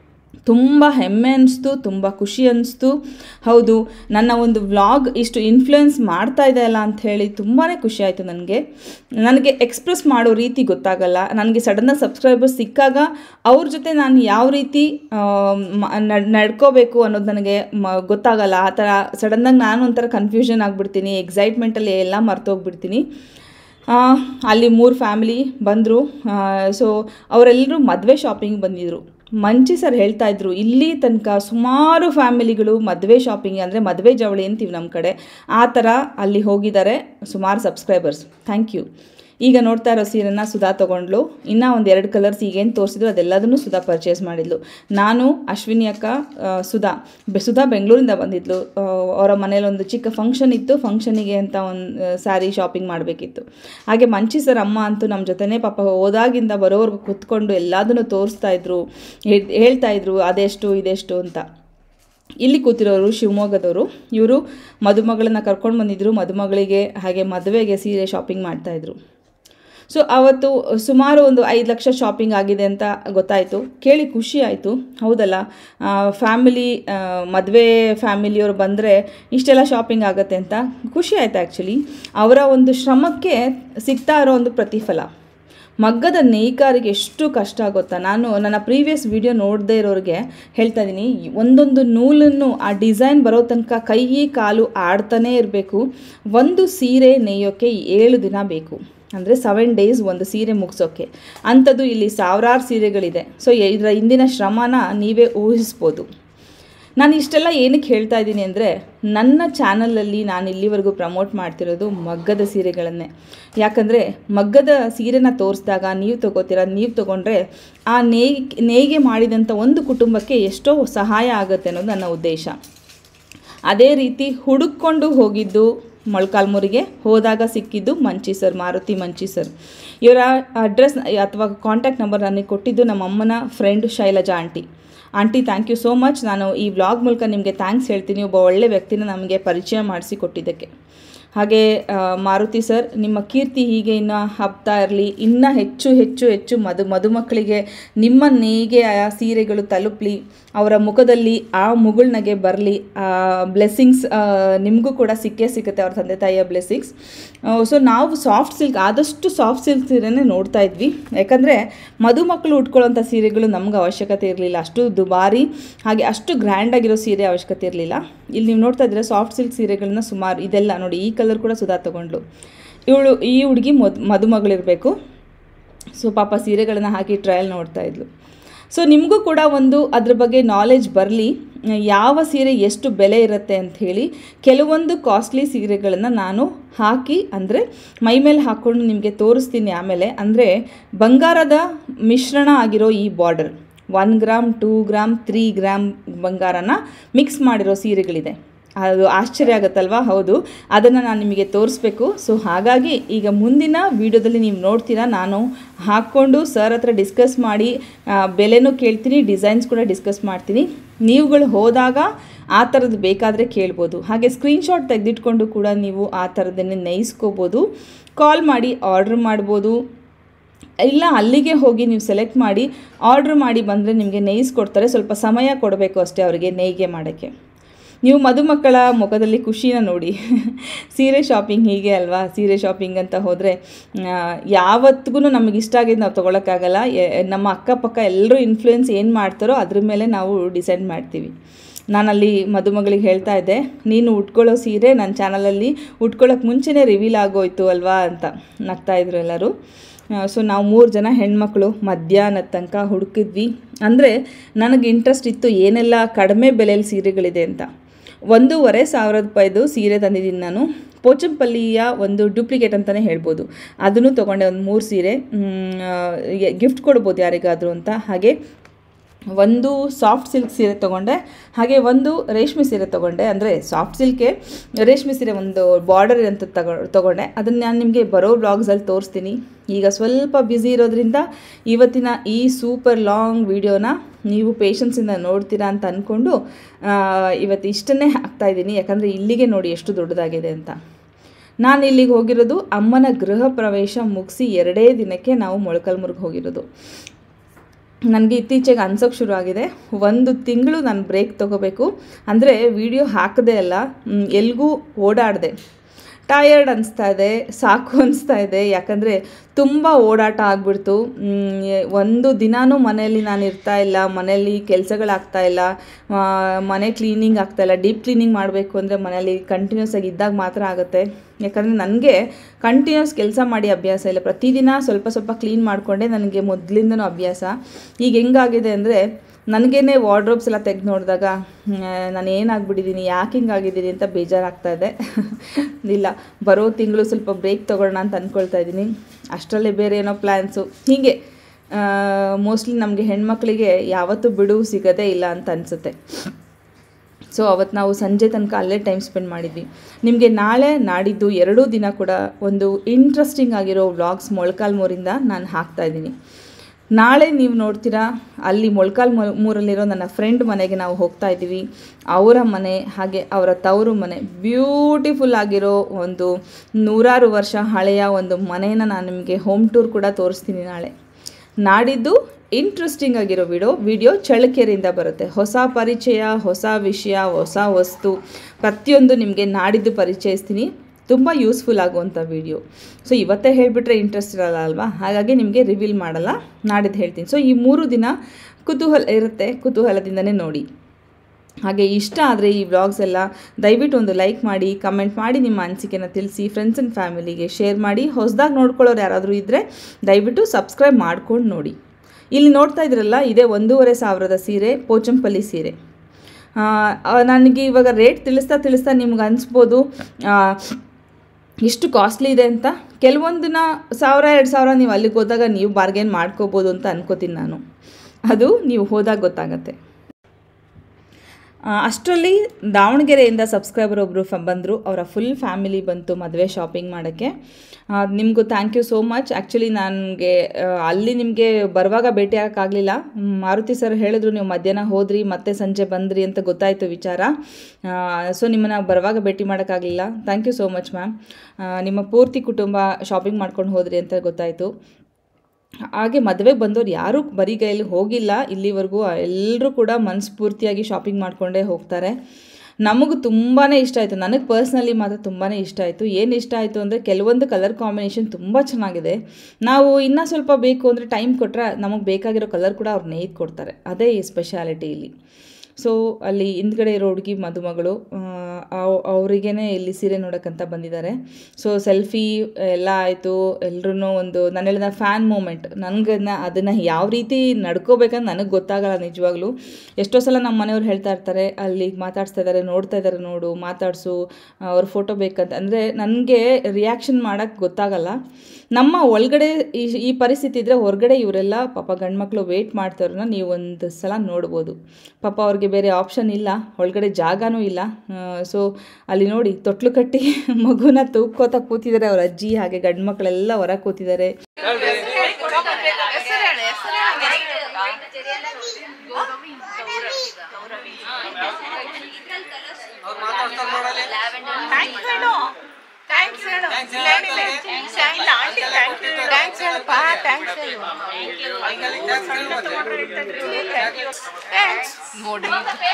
ತುಂಬ ಹೆಮ್ಮೆ ಅನಿಸ್ತು ತುಂಬ ಖುಷಿ ಅನಿಸ್ತು ಹೌದು ನನ್ನ ಒಂದು ವ್ಲಾಗ್ ಇಷ್ಟು ಇನ್ಫ್ಲುಯೆನ್ಸ್ ಮಾಡ್ತಾ ಇದೆ ಅಲ್ಲ ಅಂತ ಹೇಳಿ ತುಂಬಾ ಖುಷಿ ಆಯಿತು ನನಗೆ ನನಗೆ ಎಕ್ಸ್ಪ್ರೆಸ್ ಮಾಡೋ ರೀತಿ ಗೊತ್ತಾಗಲ್ಲ ನನಗೆ ಸಡನ್ನಾಗಿ ಸಬ್ಸ್ಕ್ರೈಬರ್ಸ್ ಸಿಕ್ಕಾಗ ಅವ್ರ ಜೊತೆ ನಾನು ಯಾವ ರೀತಿ ಆ, ಮ- ನಡ್ ನಡ್ಕೋಬೇಕು ಅನ್ನೋದು ನನಗೆ ಮ ಗೊತ್ತಾಗಲ್ಲ ಆ ಥರ ಸಡನ್ನಾಗಿ ನಾನು ಒಂಥರ ಕನ್ಫ್ಯೂಷನ್ ಆಗಿಬಿಡ್ತೀನಿ ಎಕ್ಸೈಟ್ಮೆಂಟಲ್ಲಿ ಎಲ್ಲ ಮರ್ತೋಗ್ಬಿಡ್ತೀನಿ ಆ, ಅಲ್ಲಿ ಮೂರು ಫ್ಯಾಮಿಲಿ ಬಂದರು ಸೊ ಅವರೆಲ್ಲರೂ ಮದುವೆ ಶಾಪಿಂಗ್ ಬಂದಿದ್ದರು ಮಂಚಿ ಸರ್ ಹೇಳ್ತಾ ಇದ್ರು ಇಲ್ಲಿ ತನಕ ಸುಮಾರು ಫ್ಯಾಮಿಲಿಗಳು ಮದುವೆ ಶಾಪಿಂಗ್ ಅಂದರೆ ಮದುವೆ ಜವಳಿ ಅಂತೀವಿ ನಮ್ಮ ಕಡೆ ಆ ಥರ ಅಲ್ಲಿ ಹೋಗಿದ್ದಾರೆ ಸುಮಾರು ಸಬ್ಸ್ಕ್ರೈಬರ್ಸ್ ಥ್ಯಾಂಕ್ ಯು ಈಗ ನೋಡ್ತಾ ಇರೋ ಸೀರೆನ ಸುಧಾ ತೊಗೊಂಡ್ಲು ಇನ್ನೂ ಒಂದು ಎರಡು ಕಲರ್ಸ್ ಈಗೇನು ತೋರಿಸಿದ್ರು ಅದೆಲ್ಲದನ್ನು ಸುಧಾ ಪರ್ಚೇಸ್ ಮಾಡಿದ್ಲು ನಾನು ಅಶ್ವಿನಿ ಅಕ್ಕ ಆ, ಸುಧಾ ಬೆ ಸುಧಾ ಬೆಂಗಳೂರಿಂದ ಬಂದಿದ್ಲು ಆ, ಅವರ ಮನೇಲಿ ಒಂದು ಚಿಕ್ಕ ಫಂಕ್ಷನ್ ಇತ್ತು ಫಂಕ್ಷನಿಗೆ ಅಂತ ಒಂದು ಸ್ಯಾರಿ ಶಾಪಿಂಗ್ ಮಾಡಬೇಕಿತ್ತು ಹಾಗೆ ಮಂಚಿ ಸರ್ ಅಮ್ಮ ಅಂತೂ ನಮ್ಮ ಜೊತೆನೇ ಪಾಪ ಹೋದಾಗಿಂದ ಬರೋರ್ಗು ಕುತ್ಕೊಂಡು ಎಲ್ಲದನ್ನು ತೋರಿಸ್ತಾ ಇದ್ರು ಹೇಳ್- ಹೇಳ್ತಾ ಇದ್ರು ಅದೆಷ್ಟು ಇದೆಷ್ಟು ಅಂತ ಇಲ್ಲಿ ಕೂತಿರೋರು ಶಿವಮೊಗ್ಗದವರು ಇವರು ಮದುಮಗಳನ್ನ ಕರ್ಕೊಂಡು ಬಂದಿದ್ರು ಮದುಮಗಳಿಗೆ ಹಾಗೆ ಮದುವೆಗೆ ಸೀರೆ ಶಾಪಿಂಗ್ ಮಾಡ್ತಾಯಿದ್ರು ಸೊ ಅವತ್ತು ಸುಮಾರು ಒಂದು ಐದು ಲಕ್ಷ ಶಾಪಿಂಗ್ ಆಗಿದೆ ಅಂತ ಗೊತ್ತಾಯಿತು ಕೇಳಿ ಖುಷಿ ಆಯಿತು ಹೌದಲ್ಲ ಫ್ಯಾಮಿಲಿ ಮದುವೆ ಫ್ಯಾಮಿಲಿಯವರು ಬಂದರೆ ಇಷ್ಟೆಲ್ಲ ಶಾಪಿಂಗ್ ಆಗುತ್ತೆ ಅಂತ ಖುಷಿ ಆಯಿತು ಆ್ಯಕ್ಚುಲಿ ಅವರ ಒಂದು ಶ್ರಮಕ್ಕೆ ಸಿಗ್ತಾ ಇರೋ ಒಂದು ಪ್ರತಿಫಲ ಮಗ್ಗದ ನೇಕಾರಿಗೆ ಎಷ್ಟು ಕಷ್ಟ ಗೊತ್ತಾ ನಾನು ನನ್ನ ಪ್ರೀವಿಯಸ್ ವಿಡಿಯೋ ನೋಡದೇ ಇರೋರಿಗೆ ಹೇಳ್ತಾ ಇದ್ದೀನಿ ಒಂದೊಂದು ನೂಲನ್ನು ಆ ಡಿಸೈನ್ ಬರೋ ತನಕ ಕೈ ಕಾಲು ಆಡ್ತಾನೇ ಇರಬೇಕು ಒಂದು ಸೀರೆ ನೇಯೋಕ್ಕೆ ಏಳು ದಿನ ಬೇಕು ಅಂದರೆ ಸೆವೆನ್ ಡೇಸ್ ಒಂದು ಸೀರೆ ಮುಗಿಸೋಕ್ಕೆ ಅಂಥದ್ದು ಇಲ್ಲಿ ಸಾವಿರಾರು ಸೀರೆಗಳಿದೆ ಸೊ ಇದರ ಹಿಂದಿನ ಶ್ರಮನ ನೀವೇ ಊಹಿಸ್ಬೋದು ನಾನು ಇಷ್ಟೆಲ್ಲ ಏನಕ್ಕೆ ಹೇಳ್ತಾ ಇದ್ದೀನಿ ಅಂದರೆ ನನ್ನ ಚಾನಲಲ್ಲಿ ನಾನು ಇಲ್ಲಿವರೆಗೂ ಪ್ರಮೋಟ್ ಮಾಡ್ತಿರೋದು ಮಗ್ಗದ ಸೀರೆಗಳನ್ನೇ ಯಾಕಂದರೆ ಮಗ್ಗದ ಸೀರೆನ ತೋರಿಸಿದಾಗ ನೀವು ತಗೋತೀರ ನೀವು ತೊಗೊಂಡ್ರೆ ಆ ನೇಯ್ ನೇಯ್ಗೆ ಮಾಡಿದಂಥ ಒಂದು ಕುಟುಂಬಕ್ಕೆ ಎಷ್ಟೋ ಸಹಾಯ ಆಗುತ್ತೆ ಅನ್ನೋದು ನನ್ನ ಉದ್ದೇಶ ಅದೇ ರೀತಿ ಹುಡುಕೊಂಡು ಹೋಗಿದ್ದು ಮೊಳಕಾಲ್ಮೂರಿಗೆ ಹೋದಾಗ ಸಿಕ್ಕಿದ್ದು ಮಂಚಿ ಸರ್ ಮಾರುತಿ ಮಂಚಿ ಸರ್ ಇವರ ಅಡ್ರೆಸ್ ಅಥವಾ ಕಾಂಟ್ಯಾಕ್ಟ್ ನಂಬರ್ ನನಗೆ ಕೊಟ್ಟಿದ್ದು ನಮ್ಮ ಅಮ್ಮನ friend Shailaja aunty aunty thank you so much ನಾನು ಈ ವ್ಲಾಗ್ ಮೂಲಕ ನಿಮಗೆ ಥ್ಯಾಂಕ್ಸ್ ಹೇಳ್ತೀನಿ ಒಬ್ಬ ಒಳ್ಳೆ ವ್ಯಕ್ತಿನ ನಮಗೆ ಪರಿಚಯ ಮಾಡಿಸಿ ಕೊಟ್ಟಿದ್ದಕ್ಕೆ ಹಾಗೆ ಆ, ಮಾರುತಿ ಸರ್ ನಿಮ್ಮ ಕೀರ್ತಿ ಹೀಗೆ ಇನ್ನು ಹಬ್ತಾ ಇರಲಿ ಇನ್ನೂ ಹೆಚ್ಚು ಹೆಚ್ಚು ಹೆಚ್ಚು ಮದು ಮದುಮಕ್ಕಳಿಗೆ ನಿಮ್ಮ ನೇಯ್ಗೆ ಆ ಸೀರೆಗಳು ತಲುಪಲಿ ಅವರ ಮುಖದಲ್ಲಿ ಆ ಮುಗುಳ್ನಗೆ ಬರಲಿ ಬ್ಲೆಸ್ಸಿಂಗ್ಸ್ ನಿಮಗೂ ಕೂಡ ಸಿಕ್ಕೇ ಸಿಗುತ್ತೆ ಅವ್ರ ತಂದೆ ತಾಯಿಯ ಬ್ಲೆಸ್ಸಿಂಗ್ಸ್ ಸೊ ನಾವು ಸಾಫ್ಟ್ ಸಿಲ್ಕ್ ಆದಷ್ಟು ಸಾಫ್ಟ್ ಸಿಲ್ಕ್ ಸೀರೆನೇ ನೋಡ್ತಾ ಇದ್ವಿ ಯಾಕಂದರೆ ಮದುಮಕ್ಕಳು ಉಟ್ಕೊಳ್ಳೋಂಥ ಸೀರೆಗಳು ನಮ್ಗೆ ಅವಶ್ಯಕತೆ ಇರಲಿಲ್ಲ ಅಷ್ಟು ದುಬಾರಿ ಹಾಗೆ ಅಷ್ಟು ಗ್ರ್ಯಾಂಡಾಗಿರೋ ಸೀರೆ ಅವಶ್ಯಕತೆ ಇರಲಿಲ್ಲ ಇಲ್ಲಿ ನೀವು ನೋಡ್ತಾ ಇದ್ರೆ ಸಾಫ್ಟ್ ಸಿಲ್ಕ್ ಸೀರೆಗಳನ್ನ ಸುಮಾರು ಇದೆಲ್ಲ ನೋಡಿ ಈ ಕಲರ್ ಕೂಡ ಸುಧಾ ತಗೊಂಡ್ಲು ಇವಳು ಈ ಹುಡುಗಿ ಮದ್ ಮದುಮಗಳಿರಬೇಕು ಸೊ ಪಾಪ ಸೀರೆಗಳನ್ನು ಹಾಕಿ ಟ್ರಯಲ್ ನೋಡ್ತಾ ಇದ್ಲು ಸೊ ನಿಮಗೂ ಕೂಡ ಒಂದು ಅದ್ರ ಬಗ್ಗೆ ನಾಲೆಜ್ ಬರಲಿ ಯಾವ ಸೀರೆ ಎಷ್ಟು ಬೆಲೆ ಇರುತ್ತೆ ಅಂತ ಹೇಳಿ ಕೆಲವೊಂದು ಕಾಸ್ಟ್ಲಿ ಸೀರೆಗಳನ್ನು ನಾನು ಹಾಕಿ ಅಂದರೆ ಮೈ ಮೇಲೆ ಹಾಕ್ಕೊಂಡು ನಿಮಗೆ ತೋರಿಸ್ತೀನಿ ಆಮೇಲೆ ಅಂದರೆ ಬಂಗಾರದ ಮಿಶ್ರಣ ಆಗಿರೋ ಈ border one gram two gram three gram ಬಂಗಾರನ ಮಿಕ್ಸ್ ಮಾಡಿರೋ ಸೀರೆಗಳಿದೆ ಅದು ಆಶ್ಚರ್ಯ ಆಗುತ್ತಲ್ವಾ ಹೌದು ಅದನ್ನು ನಾನು ನಿಮಗೆ ತೋರಿಸ್ಬೇಕು ಸೊ ಹಾಗಾಗಿ ಈಗ ಮುಂದಿನ ವಿಡಿಯೋದಲ್ಲಿ ನೀವು ನೋಡ್ತೀರಾ ನಾನು ಹಾಕ್ಕೊಂಡು ಸರ್ ಹತ್ರ ಡಿಸ್ಕಸ್ ಮಾಡಿ ಆ, ಬೆಲೆನೂ ಕೇಳ್ತೀನಿ ಡಿಸೈನ್ಸ್ ಕೂಡ ಡಿಸ್ಕಸ್ ಮಾಡ್ತೀನಿ ನೀವುಗಳು ಹೋದಾಗ ಆ ಥರದ್ದು ಬೇಕಾದರೆ ಕೇಳ್ಬೋದು ಹಾಗೆ ಸ್ಕ್ರೀನ್ಶಾಟ್ ತೆಗೆದಿಟ್ಕೊಂಡು ಕೂಡ ನೀವು ಆ ಥರದನ್ನೇ ನೈಸ್ಕೋಬೋದು ಕಾಲ್ ಮಾಡಿ ಆರ್ಡ್ರ್ ಮಾಡ್ಬೋದು ಇಲ್ಲ ಅಲ್ಲಿಗೆ ಹೋಗಿ ನೀವು ಸೆಲೆಕ್ಟ್ ಮಾಡಿ ಆರ್ಡ್ರ್ ಮಾಡಿ ಬಂದರೆ ನಿಮಗೆ ಕೊಡ್ತಾರೆ ಸ್ವಲ್ಪ ಸಮಯ ಕೊಡಬೇಕು ಅಷ್ಟೇ ಅವರಿಗೆ ನೇಯ್ಗೆ ಮಾಡೋಕ್ಕೆ ನೀವು ಮದುಮಕ್ಕಳ ಮುಖದಲ್ಲಿ ಖುಷಿನ ನೋಡಿ ಸೀರೆ ಶಾಪಿಂಗ್ ಹೀಗೆ ಅಲ್ವಾ ಸೀರೆ ಶಾಪಿಂಗ್ ಅಂತ ಹೋದರೆ ಯಾವತ್ತಿಗೂ ನಮಗೆ ಇಷ್ಟ ಆಗಿದ್ದು ನಾವು ತೊಗೊಳಕ್ಕಾಗಲ್ಲ ಎ- ನಮ್ಮ ಅಕ್ಕಪಕ್ಕ ಎಲ್ಲರೂ ಇನ್ಫ್ಲೂಯೆನ್ಸ್ ಏನು ಮಾಡ್ತಾರೋ ಅದ್ರ ಮೇಲೆ ನಾವು ಡಿಸೈಡ್ ಮಾಡ್ತೀವಿ ನಾನಲ್ಲಿ ಮದುಮಗಳಿಗೆ ಹೇಳ್ತಾ ಇದ್ದೆ ನೀನು ಉಟ್ಕೊಳ್ಳೋ ಸೀರೆ ನನ್ನ ಚಾನಲಲ್ಲಿ ಉಟ್ಕೊಳ್ಳೋಕೆ ಮುಂಚೆನೇ ರಿವೀಲ್ ಆಗೋಯ್ತು ಅಲ್ವಾ ಅಂತ ನಗ್ತಾ ಇದ್ರು ಎಲ್ಲರೂ ಸೊ ನಾವು ಮೂರು ಜನ ಹೆಣ್ಮಕ್ಳು ಮಧ್ಯಾಹ್ನದ ತನಕ ಹುಡುಕಿದ್ವಿ ಅಂದರೆ ನನಗೆ ಇಂಟ್ರೆಸ್ಟ್ ಇತ್ತು ಏನೆಲ್ಲ ಕಡಿಮೆ ಬೆಲೆಯಲ್ಲಿ ಸೀರೆಗಳಿದೆ ಅಂತ ಒಂದೂವರೆ ಸಾವಿರ ರೂಪಾಯಿದು ಸೀರೆ ತಂದಿದ್ದೀನಿ ನಾನು ಪೋಚಂಪಲ್ಲಿಯ ಒಂದು ಡೂಪ್ಲಿಕೇಟ್ ಅಂತಲೇ ಹೇಳ್ಬೋದು ಅದನ್ನು ತೊಗೊಂಡೆ ಒಂದು ಮೂರು ಸೀರೆ ಗಿಫ್ಟ್ ಕೊಡ್ಬೋದು ಯಾರಿಗಾದರೂ ಅಂತ ಹಾಗೆ ಒಂದು ಸಾಫ್ಟ್ ಸಿಲ್ಕ್ ಸೀರೆ ತೊಗೊಂಡೆ ಹಾಗೆ ಒಂದು ರೇಷ್ಮೆ ಸೀರೆ ತೊಗೊಂಡೆ ಅಂದರೆ ಸಾಫ್ಟ್ ಸಿಲ್ಕೆ ರೇಷ್ಮೆ ಸೀರೆ ಒಂದು ಬಾರ್ಡರ್ ಅಂತ ತಗೊ ತೊಗೊಂಡೆ ಅದನ್ನು ನಾನು ನಿಮಗೆ ಬರೋ ವ್ಲಾಗ್ಸಲ್ಲಿ ತೋರಿಸ್ತೀನಿ ಈಗ ಸ್ವಲ್ಪ ಬ್ಯುಸಿ ಇರೋದ್ರಿಂದ ಇವತ್ತಿನ ಈ ಸೂಪರ್ ಲಾಂಗ್ ವಿಡಿಯೋನ ನೀವು ಪೇಷನ್ಸಿಂದ ನೋಡ್ತೀರಾ ಅಂತ ಅಂದ್ಕೊಂಡು ಇವತ್ತು ಇಷ್ಟನ್ನೇ ಹಾಕ್ತಾಯಿದ್ದೀನಿ ಯಾಕಂದರೆ ಇಲ್ಲಿಗೆ ನೋಡಿ ಎಷ್ಟು ದೊಡ್ಡದಾಗಿದೆ ಅಂತ ನಾನು ಇಲ್ಲಿಗೆ ಹೋಗಿರೋದು ಅಮ್ಮನ ಗೃಹ ಪ್ರವೇಶ ಮುಗಿಸಿ ಎರಡೇ ದಿನಕ್ಕೆ ನಾವು ಮೊಳಕಲ್ಮುರ್ಗೆ ಹೋಗಿರೋದು ನನಗೆ ಇತ್ತೀಚೆಗೆ ಅನ್ಸೋಕ್ಕೆ ಶುರು ಆಗಿದೆ ಒಂದು ತಿಂಗಳು ನಾನು ಬ್ರೇಕ್ ತೊಗೋಬೇಕು ಅಂದರೆ ವಿಡಿಯೋ ಹಾಕದೇ ಅಲ್ಲ ಮ್, ಎಲ್ಗೂ ಓಡಾಡಿದೆ ಟಯರ್ಡ್ ಅನಿಸ್ತಾ ಇದೆ ಸಾಕು ಅನಿಸ್ತಾ ಇದೆ ಯಾಕಂದರೆ ತುಂಬ ಓಡಾಟ ಆಗಿಬಿಡ್ತು ಒಂದು ದಿನಾನೂ ಮನೆಯಲ್ಲಿ ನಾನು ಇರ್ತಾ ಇಲ್ಲ ಮನೆಯಲ್ಲಿ ಕೆಲಸಗಳಾಗ್ತಾ ಇಲ್ಲ ಆ, ಮನೆ ಕ್ಲೀನಿಂಗ್ ಆಗ್ತಾ ಇಲ್ಲ ಡೀಪ್ ಕ್ಲೀನಿಂಗ್ ಮಾಡಬೇಕು ಅಂದರೆ ಮನೇಲಿ ಕಂಟಿನ್ಯೂಸ್ ಆಗಿ ಇದ್ದಾಗ ಮಾತ್ರ ಆಗುತ್ತೆ ಯಾಕಂದರೆ ನನಗೆ ಕಂಟಿನ್ಯೂಸ್ ಕೆಲಸ ಮಾಡಿ ಅಭ್ಯಾಸ ಇಲ್ಲ ಪ್ರತಿದಿನ ಸ್ವಲ್ಪ ಸ್ವಲ್ಪ ಕ್ಲೀನ್ ಮಾಡಿಕೊಂಡೆ ನನಗೆ ಮೊದಲಿಂದನೂ ಅಭ್ಯಾಸ ಈಗ ಹೆಂಗಾಗಿದೆ ಅಂದರೆ ನನಗೇನೆ ವಾರ್ಡ್ರೋಬ್ಸ್ ಎಲ್ಲ ತೆಗೆದು ನೋಡಿದಾಗ ನಾನು ಏನಾಗ್ಬಿಟ್ಟಿದ್ದೀನಿ ಯಾಕೆ ಹಿಂಗಾಗಿದ್ದೀನಿ ಅಂತ ಬೇಜಾರಾಗ್ತಾ ಇದೆ ಇಲ್ಲ ಬರೋ ತಿಂಗಳು ಸ್ವಲ್ಪ ಬ್ರೇಕ್ ತೊಗೊಳ್ಳೋಣ ಅಂತ ಅಂದ್ಕೊಳ್ತಾ ಇದ್ದೀನಿ ಅಷ್ಟರಲ್ಲೇ ಬೇರೆ ಏನೋ ಪ್ಲ್ಯಾನ್ಸು ಹೀಗೆ ಮೋಸ್ಟ್ಲಿ ನಮಗೆ ಹೆಣ್ಮಕ್ಳಿಗೆ ಯಾವತ್ತೂ ಬಿಡುವು ಸಿಗೋದೇ ಇಲ್ಲ ಅಂತ ಅನಿಸುತ್ತೆ ಸೊ ಅವತ್ತು ನಾವು ಸಂಜೆ ತನಕ ಅಲ್ಲೇ ಟೈಮ್ ಸ್ಪೆಂಡ್ ಮಾಡಿದ್ವಿ ನಿಮಗೆ ನಾಳೆ ನಾಡಿದ್ದು ಎರಡೂ ದಿನ ಕೂಡ ಒಂದು ಇಂಟ್ರೆಸ್ಟಿಂಗ್ ಆಗಿರೋ ವ್ಲಾಗ್ಸ್ ಮೊಳಕಾಲ್ಮೂರಿಂದ ನಾನು ಹಾಕ್ತಾ ಇದ್ದೀನಿ ನಾಳೆ ನೀವು ನೋಡ್ತೀರಾ ಅಲ್ಲಿ ಮೊಳಕಾಲ್ ಮೂರಲ್ಲಿರೋ ನನ್ನ ಫ್ರೆಂಡ್ ಮನೆಗೆ ನಾವು ಹೋಗ್ತಾ ಇದ್ದೀವಿ ಅವರ ಮನೆ ಹಾಗೆ ಅವರ ತವರು ಮನೆ ಬ್ಯೂಟಿಫುಲ್ ಆಗಿರೋ ಒಂದು ನೂರಾರು ವರ್ಷ ಹಳೆಯ ಒಂದು ಮನೆಯನ್ನು ನಾನು ನಿಮಗೆ ಹೋಮ್ ಟೂರ್ ಕೂಡ ತೋರಿಸ್ತೀನಿ ನಾಳೆ ನಾಡಿದ್ದು ಇಂಟ್ರೆಸ್ಟಿಂಗ್ ಆಗಿರೋ ವಿಡಿಯೋ ವಿಡಿಯೋ ಚಳ್ಳಕೆರೆಯಿಂದ ಬರುತ್ತೆ ಹೊಸ ಪರಿಚಯ ಹೊಸ ವಿಷಯ ಹೊಸ ವಸ್ತು ಪ್ರತಿಯೊಂದು ನಿಮಗೆ ನಾಡಿದ್ದು ಪರಿಚಯಿಸ್ತೀನಿ ತುಂಬ ಯೂಸ್ಫುಲ್ ಆಗುವಂಥ ವಿಡಿಯೋ ಸೊ ಇವತ್ತೇ ಹೇಳಿಬಿಟ್ರೆ ಇಂಟ್ರೆಸ್ಟ್ ಇರಲ್ಲ ಅಲ್ವಾ ಹಾಗಾಗಿ ನಿಮಗೆ ರಿವೀಲ್ ಮಾಡಲ್ಲ ನಾಡಿದ್ದು ಹೇಳ್ತೀನಿ ಸೊ ಈ ಮೂರು ದಿನ ಕುತೂಹಲ ಇರುತ್ತೆ ಕುತೂಹಲದಿಂದನೇ ನೋಡಿ ಹಾಗೆ ಇಷ್ಟ ಆದರೆ ಈ ವ್ಲಾಗ್ಸ್ ಎಲ್ಲ ದಯವಿಟ್ಟು ಒಂದು ಲೈಕ್ ಮಾಡಿ ಕಮೆಂಟ್ ಮಾಡಿ ನಿಮ್ಮ ಅನಿಸಿಕೆನ ತಿಳಿಸಿ ಫ್ರೆಂಡ್ಸ್ ಆ್ಯಂಡ್ ಫ್ಯಾಮಿಲಿಗೆ ಶೇರ್ ಮಾಡಿ ಹೊಸದಾಗಿ ನೋಡ್ಕೊಳ್ಳೋರು ಯಾರಾದರೂ ಇದ್ದರೆ ದಯವಿಟ್ಟು ಸಬ್ಸ್ಕ್ರೈಬ್ ಮಾಡ್ಕೊಂಡು ನೋಡಿ ಇಲ್ಲಿ ನೋಡ್ತಾ ಇದ್ರಲ್ಲ ಇದೇ ಒಂದೂವರೆ ಸಾವಿರದ ಸೀರೆ ಪೋಚಂಪಲ್ಲಿ ಸೀರೆ ಆ, ಆ, ನನಗೆ ಇವಾಗ ರೇಟ್ ತಿಳಿಸ್ತಾ ತಿಳಿಸ್ತಾ ನಿಮ್ಗೆ ಅನಿಸ್ಬೋದು ಆ, ಎಷ್ಟು ಕಾಸ್ಟ್ಲಿ ಇದೆ ಅಂತ ಕೆಲವೊಂದನ್ನ ಸಾವಿರ ಎರಡು ಸಾವಿರ ನೀವು ಅಲ್ಲಿಗೆ ಹೋದಾಗ ನೀವು ಬಾರ್ಗೇನ್ ಮಾಡ್ಕೋಬೋದು ಅಂತ ಅನ್ಕೋತೀನಿ ನಾನು ಅದು ನೀವು ಹೋದಾಗ ಗೊತ್ತಾಗತ್ತೆ ಅಷ್ಟರಲ್ಲಿ ದಾವಣಗೆರೆಯಿಂದ ಸಬ್ಸ್ಕ್ರೈಬರ್ ಒಬ್ಬರು ಫ ಬಂದರು ಅವರ ಫುಲ್ ಫ್ಯಾಮಿಲಿ ಬಂತು ಮದುವೆ ಶಾಪಿಂಗ್ ಮಾಡೋಕ್ಕೆ ನಿಮಗೂ thank you so much actually ನನಗೆ ಅಲ್ಲಿ ನಿಮಗೆ ಬರುವಾಗ ಭೇಟಿ ಆಗೋಕ್ಕಾಗಲಿಲ್ಲ ಮಾರುತಿ ಸರ್ ಹೇಳಿದ್ರು ನೀವು ಮಧ್ಯಾಹ್ನ ಹೋದ್ರಿ ಮತ್ತೆ ಸಂಜೆ ಬಂದ್ರಿ ಅಂತ ಗೊತ್ತಾಯಿತು ವಿಚಾರ ಸೊ ನಿಮ್ಮನ್ನು ಬರುವಾಗ ಭೇಟಿ ಮಾಡೋಕ್ಕಾಗಲಿಲ್ಲ thank you so much ma'am ನಿಮ್ಮ ಪೂರ್ತಿ ಕುಟುಂಬ ಶಾಪಿಂಗ್ ಮಾಡ್ಕೊಂಡು ಹೋದ್ರಿ ಅಂತ ಗೊತ್ತಾಯಿತು ಹಾಗೆ ಮದುವೆಗೆ ಬಂದವ್ರು ಯಾರೂ ಬರೀ ಕೈಯಲ್ಲಿ ಹೋಗಿಲ್ಲ ಇಲ್ಲಿವರೆಗೂ ಎಲ್ಲರೂ ಕೂಡ ಮನಸ್ಫೂರ್ತಿಯಾಗಿ ಶಾಪಿಂಗ್ ಮಾಡಿಕೊಂಡೇ ಹೋಗ್ತಾರೆ ನಮಗೂ ತುಂಬಾ ಇಷ್ಟ ಆಯಿತು ನನಗೆ ಪರ್ಸ್ನಲಿ ಮಾತ್ರ ತುಂಬಾ ಇಷ್ಟ ಆಯಿತು ಏನು ಇಷ್ಟ ಆಯಿತು ಅಂದರೆ ಕೆಲವೊಂದು ಕಲರ್ ಕಾಂಬಿನೇಷನ್ ತುಂಬ ಚೆನ್ನಾಗಿದೆ ನಾವು ಇನ್ನೂ ಸ್ವಲ್ಪ ಬೇಕು ಅಂದರೆ ಟೈಮ್ ಕೊಟ್ಟರೆ ನಮಗೆ ಬೇಕಾಗಿರೋ ಕಲರ್ ಕೂಡ ಅವ್ರು ನೇಯ್ದು ಕೊಡ್ತಾರೆ ಅದೇ ಈ ಸ್ಪೆಷಾಲಿಟಿ ಇಲ್ಲಿ ಸೊ ಅಲ್ಲಿ ಹಿಂದ್ಗಡೆ ಇರೋ ಹುಡುಗಿ ಮದುಮಗಳು ಅವರಿಗೇ ಇಲ್ಲಿ ಸೀರೆ ನೋಡೋಕ್ಕಂತ ಬಂದಿದ್ದಾರೆ ಸೊ ಸೆಲ್ಫಿ ಎಲ್ಲ ಆಯಿತು ಎಲ್ಲರೂ ಒಂದು ನಾನು ಹೇಳಿದ ಫ್ಯಾನ್ ಮೂಮೆಂಟ್ ನನಗನ್ನ ಅದನ್ನು ಯಾವ ರೀತಿ ನಡ್ಕೋಬೇಕಂತ ನನಗೆ ಗೊತ್ತಾಗಲ್ಲ ನಿಜವಾಗ್ಲೂ ಎಷ್ಟೋ ಸಲ ನಮ್ಮ ಮನೆಯವ್ರು ಹೇಳ್ತಾ ಇರ್ತಾರೆ ಅಲ್ಲಿ ಮಾತಾಡ್ಸ್ತಾ ಇದ್ದಾರೆ ನೋಡ್ತಾ ಇದ್ದಾರೆ ನೋಡು ಮಾತಾಡಿಸು ಅವ್ರ ಫೋಟೋ ಬೇಕಂತ ಅಂದರೆ ನನಗೆ ರಿಯಾಕ್ಷನ್ ಮಾಡೋಕ್ಕೆ ಗೊತ್ತಾಗಲ್ಲ ನಮ್ಮ ಒಳಗಡೆ ಈ ಈ ಪರಿಸ್ಥಿತಿ ಇದ್ದರೆ ಹೊರಗಡೆ ಇವರೆಲ್ಲ ಪಾಪ ಗಂಡ್ಮಕ್ಳು ವೆಯ್ಟ್ ಮಾಡ್ತಾರನ್ನ ನೀವು ಒಂದು ಸಲ ನೋಡ್ಬೋದು ಪಾಪ ಅವ್ರಿಗೆ ಬೇರೆ ಆಪ್ಷನ್ ಇಲ್ಲ ಒಳಗಡೆ ಜಾಗನೂ ಇಲ್ಲ ಸೊ ಅಲ್ಲಿ ನೋಡಿ ತೊಟ್ಲು ಕಟ್ಟಿ ಮಗುನ ತೂಕೋತಾ ಕೂತಿದ್ದಾರೆ ಅವ್ರ ಅಜ್ಜಿ ಹಾಗೆ ಗಂಡು ಮಕ್ಕಳೆಲ್ಲ ಹೊರಗೆ ಕೂತಿದ್ದಾರೆ ಥ್ಯಾಂಕ್ಸ್ ಹೇಳು ಇಲ್ಲ ಏನಿಲ್ಲ. ಇಲ್ಲ ಆಂಟಿ ಥ್ಯಾಂಕ್ ಯು ಥ್ಯಾಂಕ್ಸ್ ಹೇಳಪ್ಪ ಥ್ಯಾಂಕ್ಸ್ ಹೇಳು ಥ್ಯಾಂಕ್ಸ್ ನೋಡಿ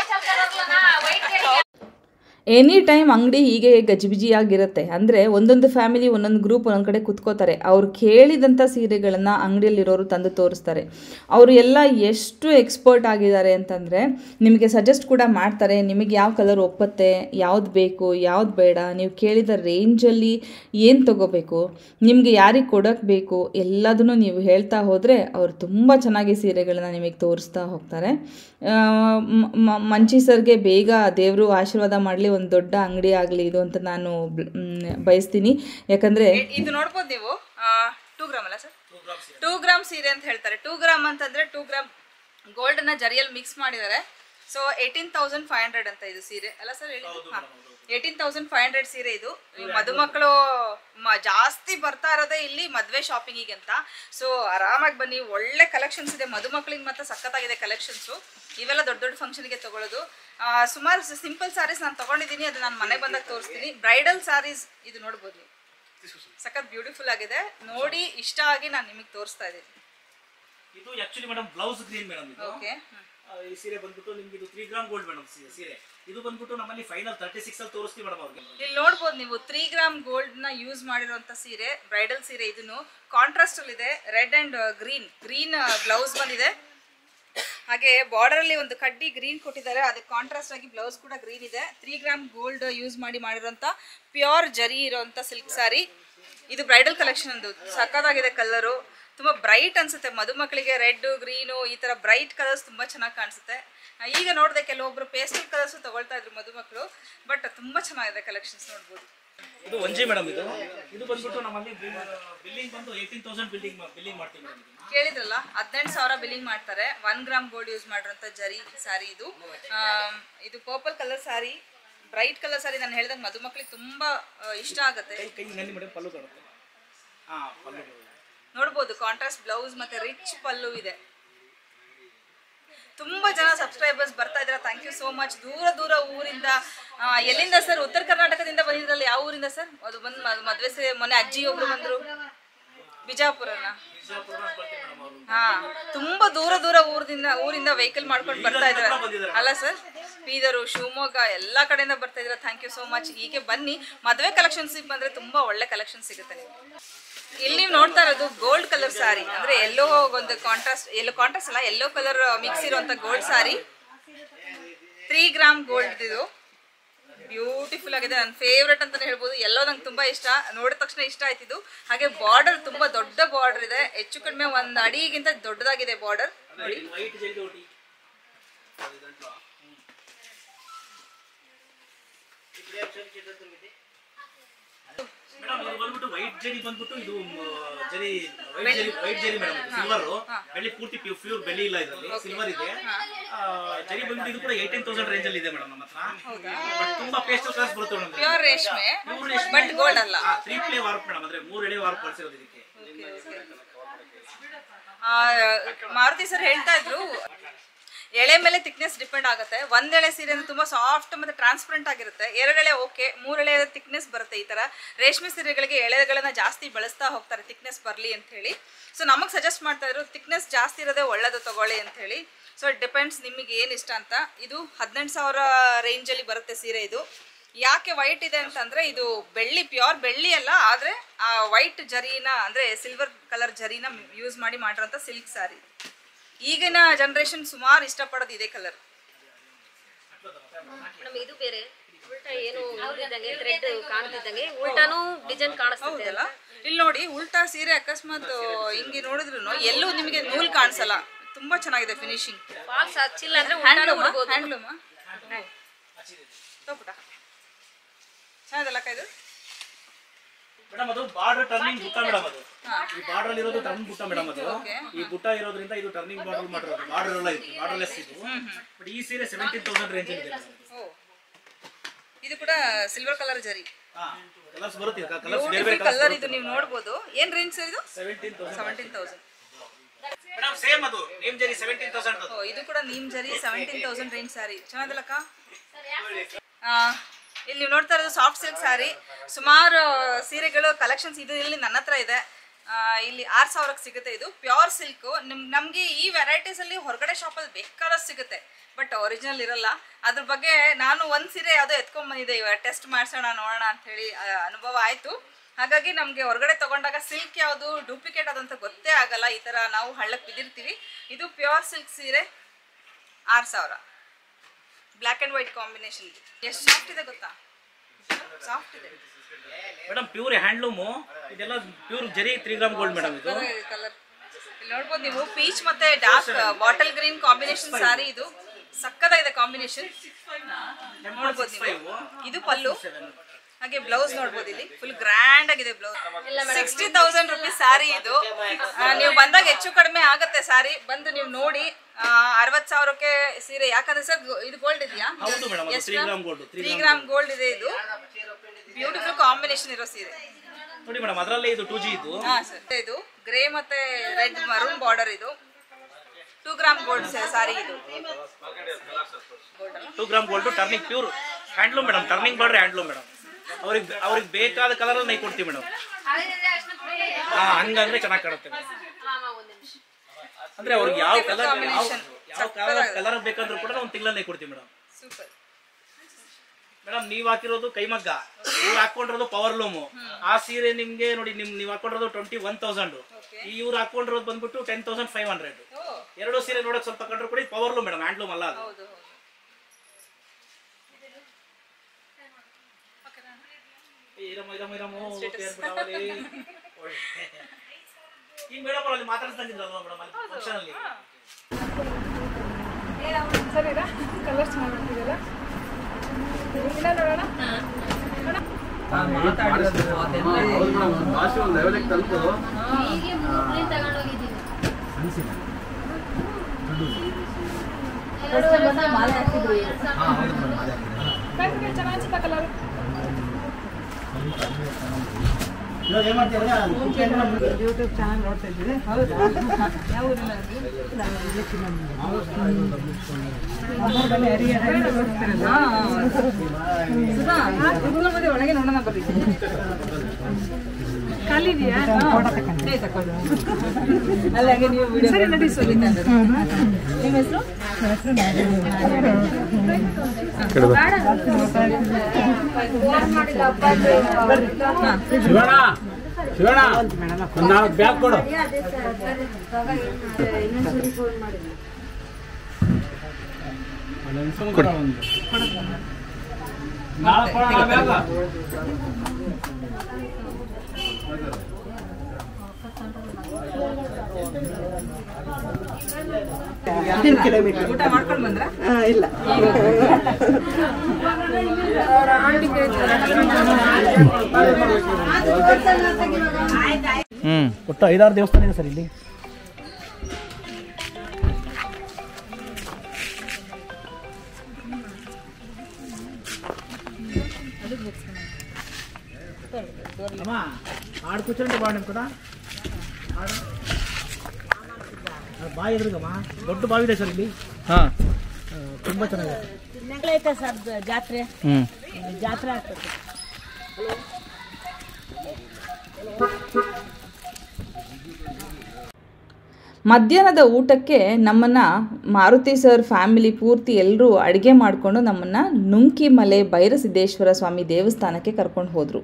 ಎನಿ ಟೈಮ್ ಅಂಗಡಿ ಹೀಗೆ ಗಜಿಬಿಜಿಯಾಗಿರುತ್ತೆ ಅಂದರೆ ಒಂದೊಂದು ಫ್ಯಾಮಿಲಿ ಒಂದೊಂದು ಗ್ರೂಪ್ ಒಂದೊಂದು ಕಡೆ ಕುತ್ಕೋತಾರೆ ಅವ್ರು ಕೇಳಿದಂಥ ಸೀರೆಗಳನ್ನು ಅಂಗಡಿಯಲ್ಲಿರೋರು ತಂದು ತೋರಿಸ್ತಾರೆ ಅವರು ಎಲ್ಲ ಎಷ್ಟು ಎಕ್ಸ್ಪರ್ಟ್ ಆಗಿದ್ದಾರೆ ಅಂತಂದರೆ ನಿಮಗೆ ಸಜೆಸ್ಟ್ ಕೂಡ ಮಾಡ್ತಾರೆ ನಿಮಗೆ ಯಾವ ಕಲರ್ ಒಪ್ಪತ್ತೆ ಯಾವ್ದು ಬೇಕು ಯಾವ್ದು ಬೇಡ ನೀವು ಕೇಳಿದ ರೇಂಜಲ್ಲಿ ಏನು ತೊಗೋಬೇಕು ನಿಮಗೆ ಯಾರಿಗೆ ಕೊಡೋಕ್ಕೆ ಬೇಕು ಎಲ್ಲದನ್ನು ನೀವು ಹೇಳ್ತಾ ಹೋದರೆ ಅವರು ತುಂಬ ಚೆನ್ನಾಗಿ ಸೀರೆಗಳನ್ನ ನಿಮಗೆ ತೋರಿಸ್ತಾ ಹೋಗ್ತಾರೆ ಆ, ಮ- ಮ- ಮಂಚಿ ಸರ್ಗೆ ಬೇಗ ದೇವರು ಆಶೀರ್ವಾದ ಮಾಡಲಿ ಒಂದು ದೊಡ್ಡ ಅಂಗಡಿ ಆಗಲಿ ಇದು ಅಂತ ನಾನು ಬ್- ಮ್, ಬಯಸ್ತೀನಿ ಯಾಕಂದರೆ ಇದು ನೋಡ್ಬೋದು ನೀವು ಟೂ ಗ್ರಾಮ್ ಅಲ್ಲ ಸರ್ ಟೂ ಗ್ರಾಮ್ ಸೀರೆ ಅಂತ ಹೇಳ್ತಾರೆ ಟೂ ಗ್ರಾಮ್ ಅಂತಂದರೆ ಟೂ ಗ್ರಾಮ್ ಗೋಲ್ಡನ್ನ ಜರಿಯಲ್ಲಿ ಮಿಕ್ಸ್ ಮಾಡಿದ್ದಾರೆ so eighteen thousand five hundred ಅಂತ ಇದು ಸೀರೆ ಅಲ್ಲ ಸರ್ ಹೇಳಿ ಹಾಂ ಏಯ್ಟೀನ್ ತೌಸಂಡ್ ಫೈವ್ ಹಂಡ್ರೆಡ್ ಸೀರೆ ಇದು ಈ ಮದುಮಕ್ಕಳು ಮ ಜಾಸ್ತಿ ಬರ್ತಾ ಇರೋದೇ ಇಲ್ಲಿ ಮದುವೆ ಶಾಪಿಂಗಿಗೆ ಅಂತ ಸೊ ಆರಾಮಾಗಿ ಬನ್ನಿ ಒಳ್ಳೆ ಕಲೆಕ್ಷನ್ಸ್ ಇದೆ ಮದುಮಕ್ಕಳಿಗೆ ಮಾತ್ರ ಸಖತ್ತಾಗಿದೆ ಕಲೆಕ್ಷನ್ಸು ಇವೆಲ್ಲ ದೊಡ್ಡ ದೊಡ್ಡ ಫಂಕ್ಷನ್ಗೆ ತಗೊಳ್ಳೋದು ಆ, ಸುಮಾರು ಸಿಂಪಲ್ ಸ್ಯಾರೀಸ್ ನಾನು ತಗೊಂಡಿದ್ದೀನಿ ಅದು ನಾನು ಮನೆಗೆ ಬಂದಾಗ ತೋರಿಸ್ತೀನಿ ಬ್ರೈಡಲ್ ಸ್ಯಾರೀಸ್ ಇದು ನೋಡ್ಬೋದು ನೀವು ಸಖತ್ ಬ್ಯೂಟಿಫುಲ್ ಆಗಿದೆ ನೋಡಿ ಇಷ್ಟ ಆಗಿ ನಾನು ನಿಮಗೆ ತೋರಿಸ್ತಾ ಇದ್ದೀನಿ ಇದು actually madam blouse green madam ಇದು ಓಕೆ ಆ, ಈ ಸೀರೆ ಬಂದ್ಬಿಟ್ಟು ನಿಮ್ಗೆ ಇದು ತ್ರೀ ಗ್ರಾಮ್ ಗೋಲ್ಡ್ ಮೇಡಮ್ ಸೀರೆ ಇದು ಬಂದ್ಬಿಟ್ಟು ನಮ್ಮಲ್ಲಿ ಫೈನಲ್ ತರ್ಟಿ ಸಿಕ್ಸ್ ಅಲ್ಲಿ ತೋರಿಸ್ತೀವಿ ಮೇಡಮ್ ಅವ್ರಿಗೆ ಇಲ್ಲಿ ನೋಡ್ಬೋದು ನೀವು ತ್ರೀ ಗ್ರಾಮ್ ಗೋಲ್ಡ್ ನ ಯೂಸ್ ಮಾಡಿರುವಂತ ಸೀರೆ ಬ್ರೈಡಲ್ ಸೀರೆ ಇದನ್ನು ಕಾಂಟ್ರಾಸ್ಟ್ ಅಲ್ಲಿ ಇದೆ red and green green blouse ಬಂದಿದೆ ಹಾಗೆ ಬಾರ್ಡರ್ ಅಲ್ಲಿ ಒಂದು ಕಡ್ಡಿ ಗ್ರೀನ್ ಕೊಟ್ಟಿದ್ದಾರೆ ಅದಕ್ಕೆ ಕಾಂಟ್ರಾಸ್ಟ್ ಆಗಿ ಬ್ಲೌಸ್ ಕೂಡ ಗ್ರೀನ್ ಇದೆ ತ್ರೀ ಗ್ರಾಮ್ ಗೋಲ್ಡ್ ಯೂಸ್ ಮಾಡಿ ಮಾಡಿರೋಂಥ ಪ್ಯೂರ್ ಜರಿ ಇರೋಂಥ ಸಿಲ್ಕ್ ಸಾರಿ ಇದು ಬ್ರೈಡಲ್ ಕಲೆಕ್ಷನ್ ಒಂದು ಸಕ್ಕತ್ತಾಗಿದೆ ಕಲರು ತುಂಬ ಬ್ರೈಟ್ ಅನ್ಸುತ್ತೆ ಮದುಮಕ್ಕಳಿಗೆ ರೆಡ್ ಗ್ರೀನು ಈ ಥರ ಬ್ರೈಟ್ ಕಲರ್ಸ್ ತುಂಬ ಚೆನ್ನಾಗಿ ಕಾಣಿಸುತ್ತೆ ಆ, ಈಗ ನೋಡಿದೆ ಕೆಲವೊಬ್ರು ಪೇಸ್ಟಲ್ ಕಲರ್ಸು ತಗೊಳ್ತಾ ಇದ್ರು ಮದುಮಕ್ಕಳು ಬಟ್ ತುಂಬ ಚೆನ್ನಾಗಿದೆ ಕಲೆಕ್ಷನ್ಸ್ ನೋಡ್ಬೋದು ಇದು ಒಂಜಿ ಮೇಡಮ್ ಇದು ಇದು ಬಂದ್ಬಿಟ್ಟು ನಮ್ಮಲ್ಲಿ ಬಿಲ್ಲಿಂಗ್ ಬಂದು ಏಯ್ಟೀನ್ ತೌಸಂಡ್ ಬಿಲ್ಲಿಂಗ್ ಬಿಲ್ಲಿಂಗ್ ಮಾಡ್ತೀವಿ ಮೇಡಮ್ ಕೇಳಿದ್ರಲ್ಲ ಹದಿನೆಂಟು ಸಾವಿರ ಬಿಲ್ಲಿಂಗ್ ಮಾಡ್ತಾರೆ ಒನ್ ಗ್ರಾಮ್ ಗೋಲ್ಡ್ ಯೂಸ್ ಮಾಡಿರೋಂಥ ಜರಿ ಸಾರಿ ಇದು ಆಮ್, ಇದು purple colour sari bright colour sari ನಾನು ಹೇಳ್ದಂಗೆ ಮದುಮಕ್ಕಳಿಗೆ ತುಂಬ ಆ, ಇಷ್ಟ ಆಗುತ್ತೆ ಕೈ ಕೈ ನಲ್ಲಿ ಮೇಡಮ್ ಪಲ್ಲು ಕಾಣುತ್ತೆ ಹಾ ಪಲ್ಲು ನೋಡ್ಬೋದು ಕಾಂಟ್ರಾಸ್ಟ್ ಬ್ಲೌಸ್ ಮತ್ತೆ ರಿಚ್ ಪಲ್ಲು ಇದೆ ತುಂಬಾ ಜನ ಸಬ್ಸ್ಕ್ರೈಬರ್ಸ್ ಬರ್ತಾ ಇದ್ದಾರೆ ಥ್ಯಾಂಕ್ ಯು ಸೋ ಮಚ್ ದೂರ ದೂರ ಊರಿಂದ ಆ, ಎಲ್ಲಿಂದ ಸರ್ ಉತ್ತರ ಕರ್ನಾಟಕದಿಂದ ಬಂದಿದ್ರಲ್ಲ ಯಾವ ಊರಿಂದ ಸರ್ ಅದು ಬಂದು ಮ- ಮದ್ವೆ ಸೇ ಮೊನ್ನೆ ಅಜ್ಜಿ ಒಬ್ರು ಬಂದ್ರು ಬಿಜಾಪುರನ ಹಾ ತುಂಬಾ ದೂರ ದೂರ ಊರದಿಂದ ಊರಿಂದ ವೆಹಿಕಲ್ ಮಾಡ್ಕೊಂಡು ಬರ್ತಾ ಇದ್ದಾರೆ ಅಲ್ಲ ಸರ್ ಬೀದರು ಶಿವಮೊಗ್ಗ ಎಲ್ಲಾ ಕಡೆಯಿಂದ ಬರ್ತಾ ಇದ್ದಾರೆ ಥ್ಯಾಂಕ್ ಯು ಸೋ ಮಚ್ ಹೀಗೆ ಬನ್ನಿ ಮದುವೆ ಕಲೆಕ್ಷನ್ಸ್ ಬಂದ್ರೆ ತುಂಬಾ ಒಳ್ಳೆ ಕಲೆಕ್ಷನ್ ಸಿಗುತ್ತೆ ನಿಮ್ಗೆ ಇಲ್ಲಿ ನೀವು ನೋಡ್ತಾ ಇರೋದು ಗೋಲ್ಡ್ ಕಲರ್ ಸಾರಿ ಅಂದ್ರೆ ಎಲ್ಲೋ ಒಂದು ಕಾಂಟ್ರಾಸ್ಟ್ ಎಲ್ಲೋ ಕಾಂಟ್ರಾಸ್ಟ್ ಅಲ್ಲ ಎಲ್ಲೋ ಕಲರ್ ಮಿಕ್ಸ್ ಇರುವಂತ gold sari three gram gold ಇದು ಬ್ಯೂಟಿಫುಲ್ ಆಗಿದೆ ನನ್ನ ಫೇವ್ರೆಟ್ ಅಂತಾನೆ ಹೇಳ್ಬೋದು ಎಲ್ಲೋ ನಂಗೆ ತುಂಬಾ ಇಷ್ಟ ನೋಡಿದ ತಕ್ಷಣ ಇಷ್ಟ ಆಯ್ತಿದ್ದು ಹಾಗೆ ಬಾರ್ಡರ್ ತುಂಬಾ ದೊಡ್ಡ ಬಾರ್ಡರ್ ಇದೆ ಹೆಚ್ಚು ಕಡಿಮೆ ಒಂದು ಅಡಿಗಿಂತ ದೊಡ್ಡದಾಗಿದೆ ಬಾರ್ಡರ್ ನೋಡಿ ವೈಟ್ ಜಲ್ದಿ ಓಟಿ ಮೇಡಮ್ ಇದು ಬಂದ್ಬಿಟ್ಟು ವೈಟ್ ಜರಿ ಬಂದ್ಬಿಟ್ಟು ಇದು ಮ, ಜರಿ ವೈಟ್ ಜರಿ ವೈಟ್ ಜರಿ ಮೇಡಮ್ ಸಿಲ್ವರ್ ಬೆಳ್ಳಿ ಪೂರ್ತಿ ಪ್ಯೂರ್ ಬೆಳ್ಳಿ ಇಲ್ಲ ಇದರಲ್ಲಿ ಸಿಲ್ವರ್ ಇದೆ ಆ, ಜರಿ ಬಂದ್ಬಿಟ್ಟು ಇದು ಕೂಡ ಏಯ್ಟೀನ್ ತೌಸಂಡ್ ರೇಂಜ್ ಅಲ್ಲಿ ಇದೆ ಮೇಡಮ್ ನಮ್ಮ ಹತ್ರ ಬಟ್ ತುಂಬಾ ಪೇಸ್ಟಲ್ ಕಲರ್ಸ್ ಬರುತ್ತೆ ಮೇಡಮ್ ಪ್ಯೂರ್ ರೇಷ್ಮೆ ಬಟ್ ಗೋಲ್ಡ್ ಅಲ್ಲ ತ್ರೀ ಪ್ಲೇ ವಾರ್ಪ್ ಮೇಡಮ್ ಅಂದ್ರೆ ಮೂರ್ ಎಳೆ ವಾರ್ಪ್ ಬಳಸಿರೋದು ಇದಕ್ಕೆ ಆ, ಮಾರುತಿ ಸರ್ ಹೇಳ್ತಾ ಇದ್ರು ಎಳೆ ಮೇಲೆ ಥಿಕ್ನೆಸ್ ಡಿಪೆಂಡ್ ಆಗುತ್ತೆ ಒಂದ್ ಎಳೆ ಸೀರೆ ಅಂದ್ರೆ ತುಂಬಾ ಸಾಫ್ಟ್ ಮತ್ತೆ ಟ್ರಾನ್ಸ್ಪರೆಂಟ್ ಆಗಿರುತ್ತೆ ಎರಡು ಎಳೆ ಓಕೆ ಮೂರ್ ಎಳೆ ಥಿಕ್ನೆಸ್ ಬರುತ್ತೆ ಈ ತರ ರೇಷ್ಮೆ ಸೀರೆಗಳಿಗೆ ಎಳೆಗಳನ್ನ ಜಾಸ್ತಿ ಬಳಸ್ತಾ ಹೋಗ್ತಾರೆ ಥಿಕ್ನೆಸ್ ಬರಲಿ ಅಂತ ಹೇಳಿ ಸೊ ನಮಗೆ ಸಜೆಸ್ಟ್ ಮಾಡ್ತಾ ಇದ್ರು ಥಿಕ್ನೆಸ್ ಜಾಸ್ತಿ ಇರೋದೇ ಒಳ್ಳೇದು ತಗೊಳ್ಳಿ ಅಂತ ಹೇಳಿ ಸೊ ಇಟ್ ಡಿಪೆಂಡ್ಸ್ ನಿಮಗೆ ಏನು ಇಷ್ಟ ಅಂತ ಇದು ಹದಿನೆಂಟು ಸಾವಿರ ರೇಂಜಲ್ಲಿ ಬರುತ್ತೆ ಸೀರೆ ಇದು ಯಾಕೆ ವೈಟ್ ಇದೆ ಅಂತಂದ್ರೆ ಇದು ಬೆಳ್ಳಿ ಪ್ಯೂರ್ ಬೆಳ್ಳಿ ಅಲ್ಲ ಆದ್ರೆ ಆ ವೈಟ್ ಜರೀನ ಅಂದ್ರೆ ಸಿಲ್ವರ್ ಕಲರ್ ಜರೀನ ಯೂಸ್ ಮಾಡಿ ಮಾಡಿರೋಂಥ ಸಿಲ್ಕ್ ಸ್ಯಾರಿ ಈಗಿನ ಜನರೇಷನ್ ಸುಮಾರು ಇಷ್ಟಪಡೋದು ಇದೇ ಕಲರ್ ಮೇಡಮ್ ಇದು ಬೇರೆ ಉಲ್ಟಾ ಏನು ಇದ್ದಂಗೆ ಥ್ರೆಡ್ ಕಾಣ್ತಿದ್ದಂಗೆ ಉಲ್ಟಾನು ಡಿಸೈನ್ ಕಾಣಿಸ್ತದೆ ಹೌದಲ್ಲ ಇಲ್ಲಿ ನೋಡಿ ಉಲ್ಟಾ ಸೀರೆ ಅಕಸ್ಮಾತ್ ಹಿಂಗೆ ನೋಡಿದ್ರು ಎಲ್ಲೂ ನಿಮಗೆ ನೂಲ್ ಕಾಣಿಸಲ್ಲ ತುಂಬಾ ಚೆನ್ನಾಗಿದೆ ಫಿನಿಶಿಂಗ್ ಫಾಲ್ಸ್ ಹಚ್ಚಿಲ್ಲ ಅಂದ್ರೆ ಉಲ್ಟಾನು ಉಡ್ಬೋದು ಹ್ಯಾಂಡ್ಲೂಮ್ ತೋಪುಟ ಚೆನ್ನಾಗಿದಲ್ಲ ಅಕ್ಕ ಇದು ಮೇಡಮ್ ಅದು ಬಾರ್ಡರ್ ಟರ್ನಿಂಗ್ ಬುಟ್ಟ ಮೇಡಮ್ ಅದು ಈ ಬಾರ್ಡರ್ ಅಲ್ಲಿ ಇರೋದು ಟರ್ನ್ ಬುಟ್ಟ ಮೇಡಮ್ ಅದು ಈ ಬುಟ್ಟ ಇರೋದ್ರಿಂದ ಇದು ಟರ್ನಿಂಗ್ ಬಾರ್ಡರ್ ಮಾಡಿರೋದು ಬಾರ್ಡರ್ ಎಲ್ಲ ಇತ್ತು ಬಾರ್ಡರ್ ಲೆಸ್ ಇದು ಬಟ್ ಈ ಸೀರೆ ಸೆವೆಂಟೀನ್ ತೌಸಂಡ್ ರೇಂಜ್ ಇದೆ ಓ ಇದು ಕೂಡ ಸಿಲ್ವರ್ ಕಲರ್ ಜರಿ ಕಲರ್ಸ್ ಬರುತ್ತೆ ಕಲರ್ಸ್ ಬೇರೆ ಬೇರೆ ಬ್ಯೂಟಿಫುಲ್ ಕಲರ್ ಇದು ನೀವು ನೋಡ್ಬೋದು ಏನ್ ರೇಂಜ್ ಸರ್ ಇದು seventeen thousand seventeen thousand madam same ಅದು ನೇಮ್ ಜರಿ ಸೆವೆಂಟೀನ್ ತೌಸಂಡ್ ಓ ಇದು ಕೂಡ ನೀಮ್ zari seventeen thousand range sari ಚೆನ್ನಾಗಿದಲ್ಲಕ್ಕ ಆ, ಇಲ್ಲಿ ನೀವು ನೋಡ್ತಾ ಇರೋದು ಸಾಫ್ಟ್ ಸಿಲ್ಕ್ ಸ್ಯಾರಿ ಸುಮಾರು ಸೀರೆಗಳು ಕಲೆಕ್ಷನ್ಸ್ ಇದು ಇಲ್ಲಿ ನನ್ನ ಹತ್ರ ಇದೆ ಆ, ಇಲ್ಲಿ ಆರು ಸಾವಿರಕ್ಕೆ ಸಿಗುತ್ತೆ ಇದು ಪ್ಯೂರ್ ಸಿಲ್ಕ್ ನಿಮ್ ನಮಗೆ ಈ ವೆರೈಟೀಸ್ ಅಲ್ಲಿ ಹೊರಗಡೆ ಶಾಪಲ್ಲಿ ಬೇಕಾದಷ್ಟು ಸಿಗುತ್ತೆ ಬಟ್ ಒರಿಜಿನಲ್ ಇರಲ್ಲ ಅದ್ರ ಬಗ್ಗೆ ನಾನು ಒಂದು ಸೀರೆ ಯಾವುದೋ ಎತ್ಕೊಂಡ್ಬಂದಿದ್ದೆ ಇವಾಗ ಟೆಸ್ಟ್ ಮಾಡಿಸೋಣ ನೋಡೋಣ ಅಂತ ಹೇಳಿ ಆ, ಅನುಭವ ಆಯಿತು ಹಾಗಾಗಿ ನಮಗೆ ಹೊರಗಡೆ ತಗೊಂಡಾಗ ಸಿಲ್ಕ್ ಯಾವುದು ಡೂಪ್ಲಿಕೇಟ್ ಅದಂತ ಗೊತ್ತೇ ಆಗಲ್ಲ ಈ ಥರ ನಾವು ಹಳ್ಳಕ್ಕೆ ಬಿದ್ದಿರ್ತೀವಿ ಇದು ಪ್ಯೂರ್ ಸಿಲ್ಕ್ ಸೀರೆ ಆರು ಸಾವಿರ ಬ್ಲ್ಯಾಕ್ ಆ್ಯಂಡ್ ವೈಟ್ ಕಾಂಬಿನೇಷನ್ ಎಷ್ಟು ಸಾಫ್ಟ್ ಇದೆ ಗೊತ್ತಾ ಸಾಫ್ಟ್ ಇದೆ ಮೇಡಮ್ ಪ್ಯೂರ್ ಹ್ಯಾಂಡ್ಲೂಮು ಇದೆಲ್ಲ pure zari three gram gold madam ಇದು ಕಲರ್ ಇಲ್ಲಿ ನೋಡ್ಬೋದು ನೀವು ಪೀಚ್ ಮತ್ತೆ dark bottle green combination sari ಇದು ಸಕ್ಕದಾಗಿದೆ ಕಾಂಬಿನೇಷನ್ ನೋಡ್ಬೋದು ನೀವು ಇದು ಪಲ್ಲು ಹಾಗೆ ಬ್ಲೌಸ್ ನೋಡ್ಬೋದು ಇಲ್ಲಿ ಫುಲ್ ಗ್ರ್ಯಾಂಡ್ ಆಗಿದೆ blouse sixty thousand rupees sari ಇದು ಆ, ನೀವು ಬಂದಾಗ ಹೆಚ್ಚು ಕಡಿಮೆ ಆಗತ್ತೆ ಸ್ಯಾರಿ ಬಂದು ನೀವು ನೋಡಿ ಅರವತ್ ಸಾವಿರಕ್ಕೆ ಸೀರೆ ಯಾಕಂದ್ರೆ ಸರ್ ಇದು ಗೋಲ್ಡ್ ಇದೆಯಾ ಹೌದು ಮೇಡಮ್ ಅದು three gram gold three three gram gold ಇದೆ ಇದು ಬ್ಯೂಟಿಫುಲ್ ಕಾಂಬಿನೇಷನ್ ಇರೋ ಸೀರೆ ನೋಡಿ ಮೇಡಮ್ ಅದರಲ್ಲೇ ಇದು ಟೂ ಜಿ ಇದು ಹಾ ಸರ್ ಇದು ಗ್ರೇ ಮತ್ತೆ ರೆಡ್ ಮರೂನ್ ಬಾರ್ಡರ್ ಇದು ಟೂ ಗ್ರಾಮ್ ಗೋಲ್ಡ್ ಸಾರಿ ಇದು two gram gold turning pure handloom madam turning ಬಾರ್ಡ್ರೆ ಹ್ಯಾಂಡ್ಲೂಮ್ ಮೇಡಮ್ ಅವ್ರಿಗೆ ಅವ್ರಿಗೆ ಬೇಕಾದ ಕಲರ್ ನೈ ಕೊಡ್ತೀವಿ ಮೇಡಮ್ ಹಾ ಹಂಗಂದ್ರೆ ಚೆನ್ನಾಗಿ ಕಾಣುತ್ತೆ madam. ಅಂದ್ರೆ ಅವ್ರಿಗೆ ಯಾವ ಕಲರ್ ಯಾವ combination. ಯಾವ ಕಲರ್ ಕಲರ್ ಬೇಕಂದ್ರೂ ಕೂಡ ಒಂದು ತಿಂಗಳಲ್ಲಿ ಕೊಡ್ತೀವಿ ಮೇಡಮ್ ಸೂಪರ್ ಮೇಡಮ್ ನೀವ್ ಹಾಕಿರೋದು ಕೈಮಗ್ಗ ಇವ್ರು ಹಾಕೊಂಡಿರೋದು ಪವರ್ ಲೂಮು ಆ ಸೀರೆ ನಿಮ್ಗೆ ನೋಡಿ ನಿಮ್ ನೀವ್ ಹಾಕೊಂಡಿರೋದು ಟ್ವೆಂಟಿ ಒನ್ ತೌಸಂಡ್ ಈ ಇವ್ರು ಹಾಕೊಂಡಿರೋದು ಬಂದ್ಬಿಟ್ಟು ಟೆನ್ ತೌಸಂಡ್ ಫೈವ್ ಹಂಡ್ರೆಡ್ ಎರಡು ಸೀರೆ ನೋಡಕ್ ಸ್ವಲ್ಪ ಕಂಡ್ರು ಕೂಡ ಪವರ್ ಲೂಮ್ ಮೇಡಮ್ ಹ್ಯಾಂಡ್ಲೂಮ್ ಅಲ್ಲ ಅದು ಹೌದು ಹೌದು ಇರಮ್ಮ ಇರಮ್ಮ ಇರಮ್ಮ ಈಗ ಮೇಡಮ್ ಅಲ್ಲಿ ಮಾತಾಡ್ತಂಗಿದ್ರಲ್ವಾ ಮೇಡಮ್ ಅಲ್ಲಿ ಫಂಕ್ಷನ್ ಅಲ್ಲಿ ಭಾಷೆ ಒಂದು ಲೆವೆಲಿಗೆ ತಂದು ಹೀಗೆ ಮೂರ್ಲಿ ತಗೊಂಡೋಗಿದ್ದೀನಿ ಎರಡು ಇವಾಗ ಏನ್ ಮಾಡ್ತೀರಾ ಯೂಟ್ಯೂಬ್ ಚಾನಲ್ ನೋಡ್ತಾ ಇದ್ದೀವಿ ಯಾವ ಊರಿನ ಒಳಗೆ ನೋಡೋಣ ಬರ್ರಿ ಖಾಲಿದೆಯಾ ಅಲ್ಲ ಹಾಗೆ ನೀವು ವಿಡಿಯೋ ಸರಿ ನಡೆಸೋದು ನಿಮ್ಮ ಹೆಸರು ಶಿವಣ್ಣ ಶಿವಣ್ಣ ಒಂದು ನಾಲ್ಕು ಬ್ಯಾಗ್ ಕೊಡು ನಾಲ್ಕು ಕೊಡು ಬ್ಯಾಗ ಕಿಲೋಮೀಟರ್ ಊಟ ಮಾಡ್ಕೊಂಡು ಬಂದ್ರ ಇಲ್ಲ ಹ್ಮ್ ಒಟ್ಟು ಐದಾರು ದೇವಸ್ಥಾನ ಇದೆ ಸರ್ ಇಲ್ಲಿ అమ్మా ఆడ కూర్చోండి బాగుంది కదా ఆడ ಅದು ಬಾವಿ ಎದುರುಗಮ್ಮ ದೊಡ್ಡ ಬಾವಿ ಇದೆ ಸರ್ ಇಲ್ಲಿ ಹಾಂ ತುಂಬ ಚೆನ್ನಾಗಿದೆ ಐತೆ ಸರ್ ಜಾತ್ರೆ ಹ್ಞೂ ಜಾತ್ರೆ ಆಗ್ತದೆ ಮಧ್ಯಾಹ್ನದ ಊಟಕ್ಕೆ ನಮ್ಮನ್ನು ಮಾರುತಿ ಸರ್ ಫ್ಯಾಮಿಲಿ ಪೂರ್ತಿ ಎಲ್ಲರೂ ಅಡುಗೆ ಮಾಡಿಕೊಂಡು ನಮ್ಮನ್ನು ನುಂಕಿಮಲೆ ಭೈರಸಿದ್ದೇಶ್ವರ ಸ್ವಾಮಿ ದೇವಸ್ಥಾನಕ್ಕೆ ಕರ್ಕೊಂಡು ಹೋದರು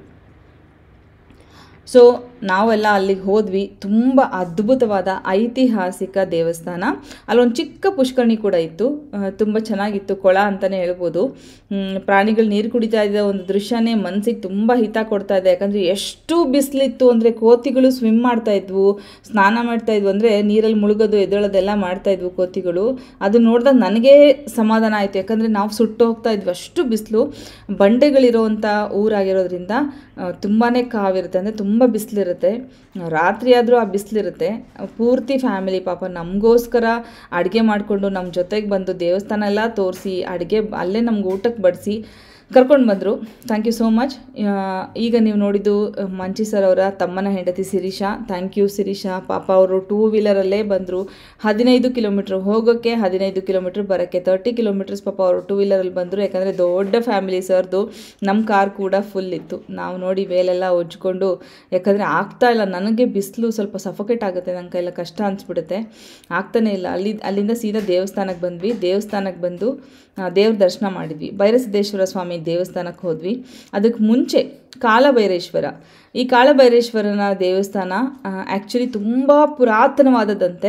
ಸೊ ನಾವೆಲ್ಲ ಅಲ್ಲಿಗೆ ಹೋದ್ವಿ ತುಂಬ ಅದ್ಭುತವಾದ ಐತಿಹಾಸಿಕ ದೇವಸ್ಥಾನ ಅಲ್ಲೊಂದು ಚಿಕ್ಕ ಪುಷ್ಕರಣಿ ಕೂಡ ಇತ್ತು ತುಂಬ ಚೆನ್ನಾಗಿತ್ತು ಕೊಳ ಅಂತಲೇ ಹೇಳ್ಬೋದು ಹ್ಮ್, ಪ್ರಾಣಿಗಳು ನೀರು ಕುಡಿತಾ ಇದ್ದ ಒಂದು ದೃಶ್ಯನೇ ಮನಸ್ಸಿಗೆ ತುಂಬ ಹಿತ ಕೊಡ್ತಾ ಇದೆ ಯಾಕಂದರೆ ಎಷ್ಟು ಬಿಸಿಲಿತ್ತು ಅಂದರೆ ಕೋತಿಗಳು ಸ್ವಿಮ್ ಮಾಡ್ತಾ ಇದ್ವು ಸ್ನಾನ ಮಾಡ್ತಾ ಇದ್ವು ಅಂದರೆ ನೀರಲ್ಲಿ ಮುಳುಗೋದು ಎದ್ದೇಳೋದೆಲ್ಲ ಮಾಡ್ತಾ ಇದ್ವು ಕೋತಿಗಳು ಅದು ನೋಡಿದಾಗ ನನಗೇ ಸಮಾಧಾನ ಆಯಿತು ಯಾಕಂದರೆ ನಾವು ಸುಟ್ಟು ಹೋಗ್ತಾ ಇದ್ವಿ ಅಷ್ಟು ಬಿಸಿಲು ಬಂಡೆಗಳಿರೋವಂಥ ಊರಾಗಿರೋದ್ರಿಂದ ತುಂಬಾ ಕಾವಿರುತ್ತೆ ಅಂದರೆ ತುಂಬ ಬಿಸಿಲಿರುತ್ತೆ ರಾತ್ರಿ ಆದರೂ ಆ ಬಿಸಿಲಿರುತ್ತೆ ಪೂರ್ತಿ ಫ್ಯಾಮಿಲಿ ಪಾಪ ನಮಗೋಸ್ಕರ ಅಡುಗೆ ಮಾಡಿಕೊಂಡು ನಮ್ಮ ಜೊತೆಗೆ ಬಂದು ದೇವಸ್ಥಾನ ಎಲ್ಲ ತೋರಿಸಿ ಅಡುಗೆ ಅಲ್ಲೇ ನಮ್ಗೆ ಊಟಕ್ಕೆ ಬಡಿಸಿ ಕರ್ಕೊಂಡು ಬಂದರು ಥ್ಯಾಂಕ್ ಯು ಸೋ ಮಚ್ ಈಗ ನೀವು ನೋಡಿದ್ದು ಅಹ್, ಮಂಚಿ ಸರ್ ಅವರ ತಮ್ಮನ ಹೆಂಡತಿ ಶಿರೀಷಾ ಥ್ಯಾಂಕ್ ಯು ಶಿರೀಷಾ ಪಾಪ ಅವರು ಟೂ ವೀಲರಲ್ಲೇ ಬಂದರು ಹದಿನೈದು ಕಿಲೋಮೀಟ್ರ್ ಹೋಗೋಕ್ಕೆ ಹದಿನೈದು ಕಿಲೋಮೀಟ್ರ್ ಬರೋಕ್ಕೆ ತರ್ಟಿ ಕಿಲೋಮೀಟರ್ಸ್ ಪಾಪ ಅವರು ಟೂ ವೀಲರಲ್ಲಿ ಬಂದರು ಯಾಕಂದರೆ ದೊಡ್ಡ ಫ್ಯಾಮಿಲಿ ಸರ್ದು ನಮ್ಮ ಕಾರ್ ಕೂಡ ಫುಲ್ ಇತ್ತು ನಾವು ನೋಡಿ ಮೇಲೆಲ್ಲ ಉಜ್ಕೊಂಡು ಯಾಕಂದರೆ ಆಗ್ತಾ ಇಲ್ಲ ನನಗೆ ಬಿಸಿಲು ಸ್ವಲ್ಪ ಸಫೋಕೇಟ್ ಆಗುತ್ತೆ ನನ್ನ ಕೈಲ ಕಷ್ಟ ಅನಿಸ್ಬಿಡುತ್ತೆ ಆಗ್ತಾನೇ ಇಲ್ಲ ಅಲ್ಲಿ ಅಲ್ಲಿಂದ ಸೀದಾ ದೇವಸ್ಥಾನಕ್ಕೆ ಬಂದ್ವಿ ದೇವಸ್ಥಾನಕ್ಕೆ ಬಂದು ಆ, ದೇವ್ರ ದರ್ಶನ ಮಾಡಿದ್ವಿ ಭೈರಸಿದ್ದೇಶ್ವರ ಸ್ವಾಮಿ ದೇವಸ್ಥಾನಕ್ಕೆ ಹೋದ್ವಿ ಅದಕ್ಕೆ ಮುಂಚೆ ಕಾಲಭೈರೇಶ್ವರ ಈ ಕಾಲಭೈರೇಶ್ವರನ ದೇವಸ್ಥಾನ ಆ್ಯಕ್ಚುಲಿ ತುಂಬ ಪುರಾತನವಾದದಂತೆ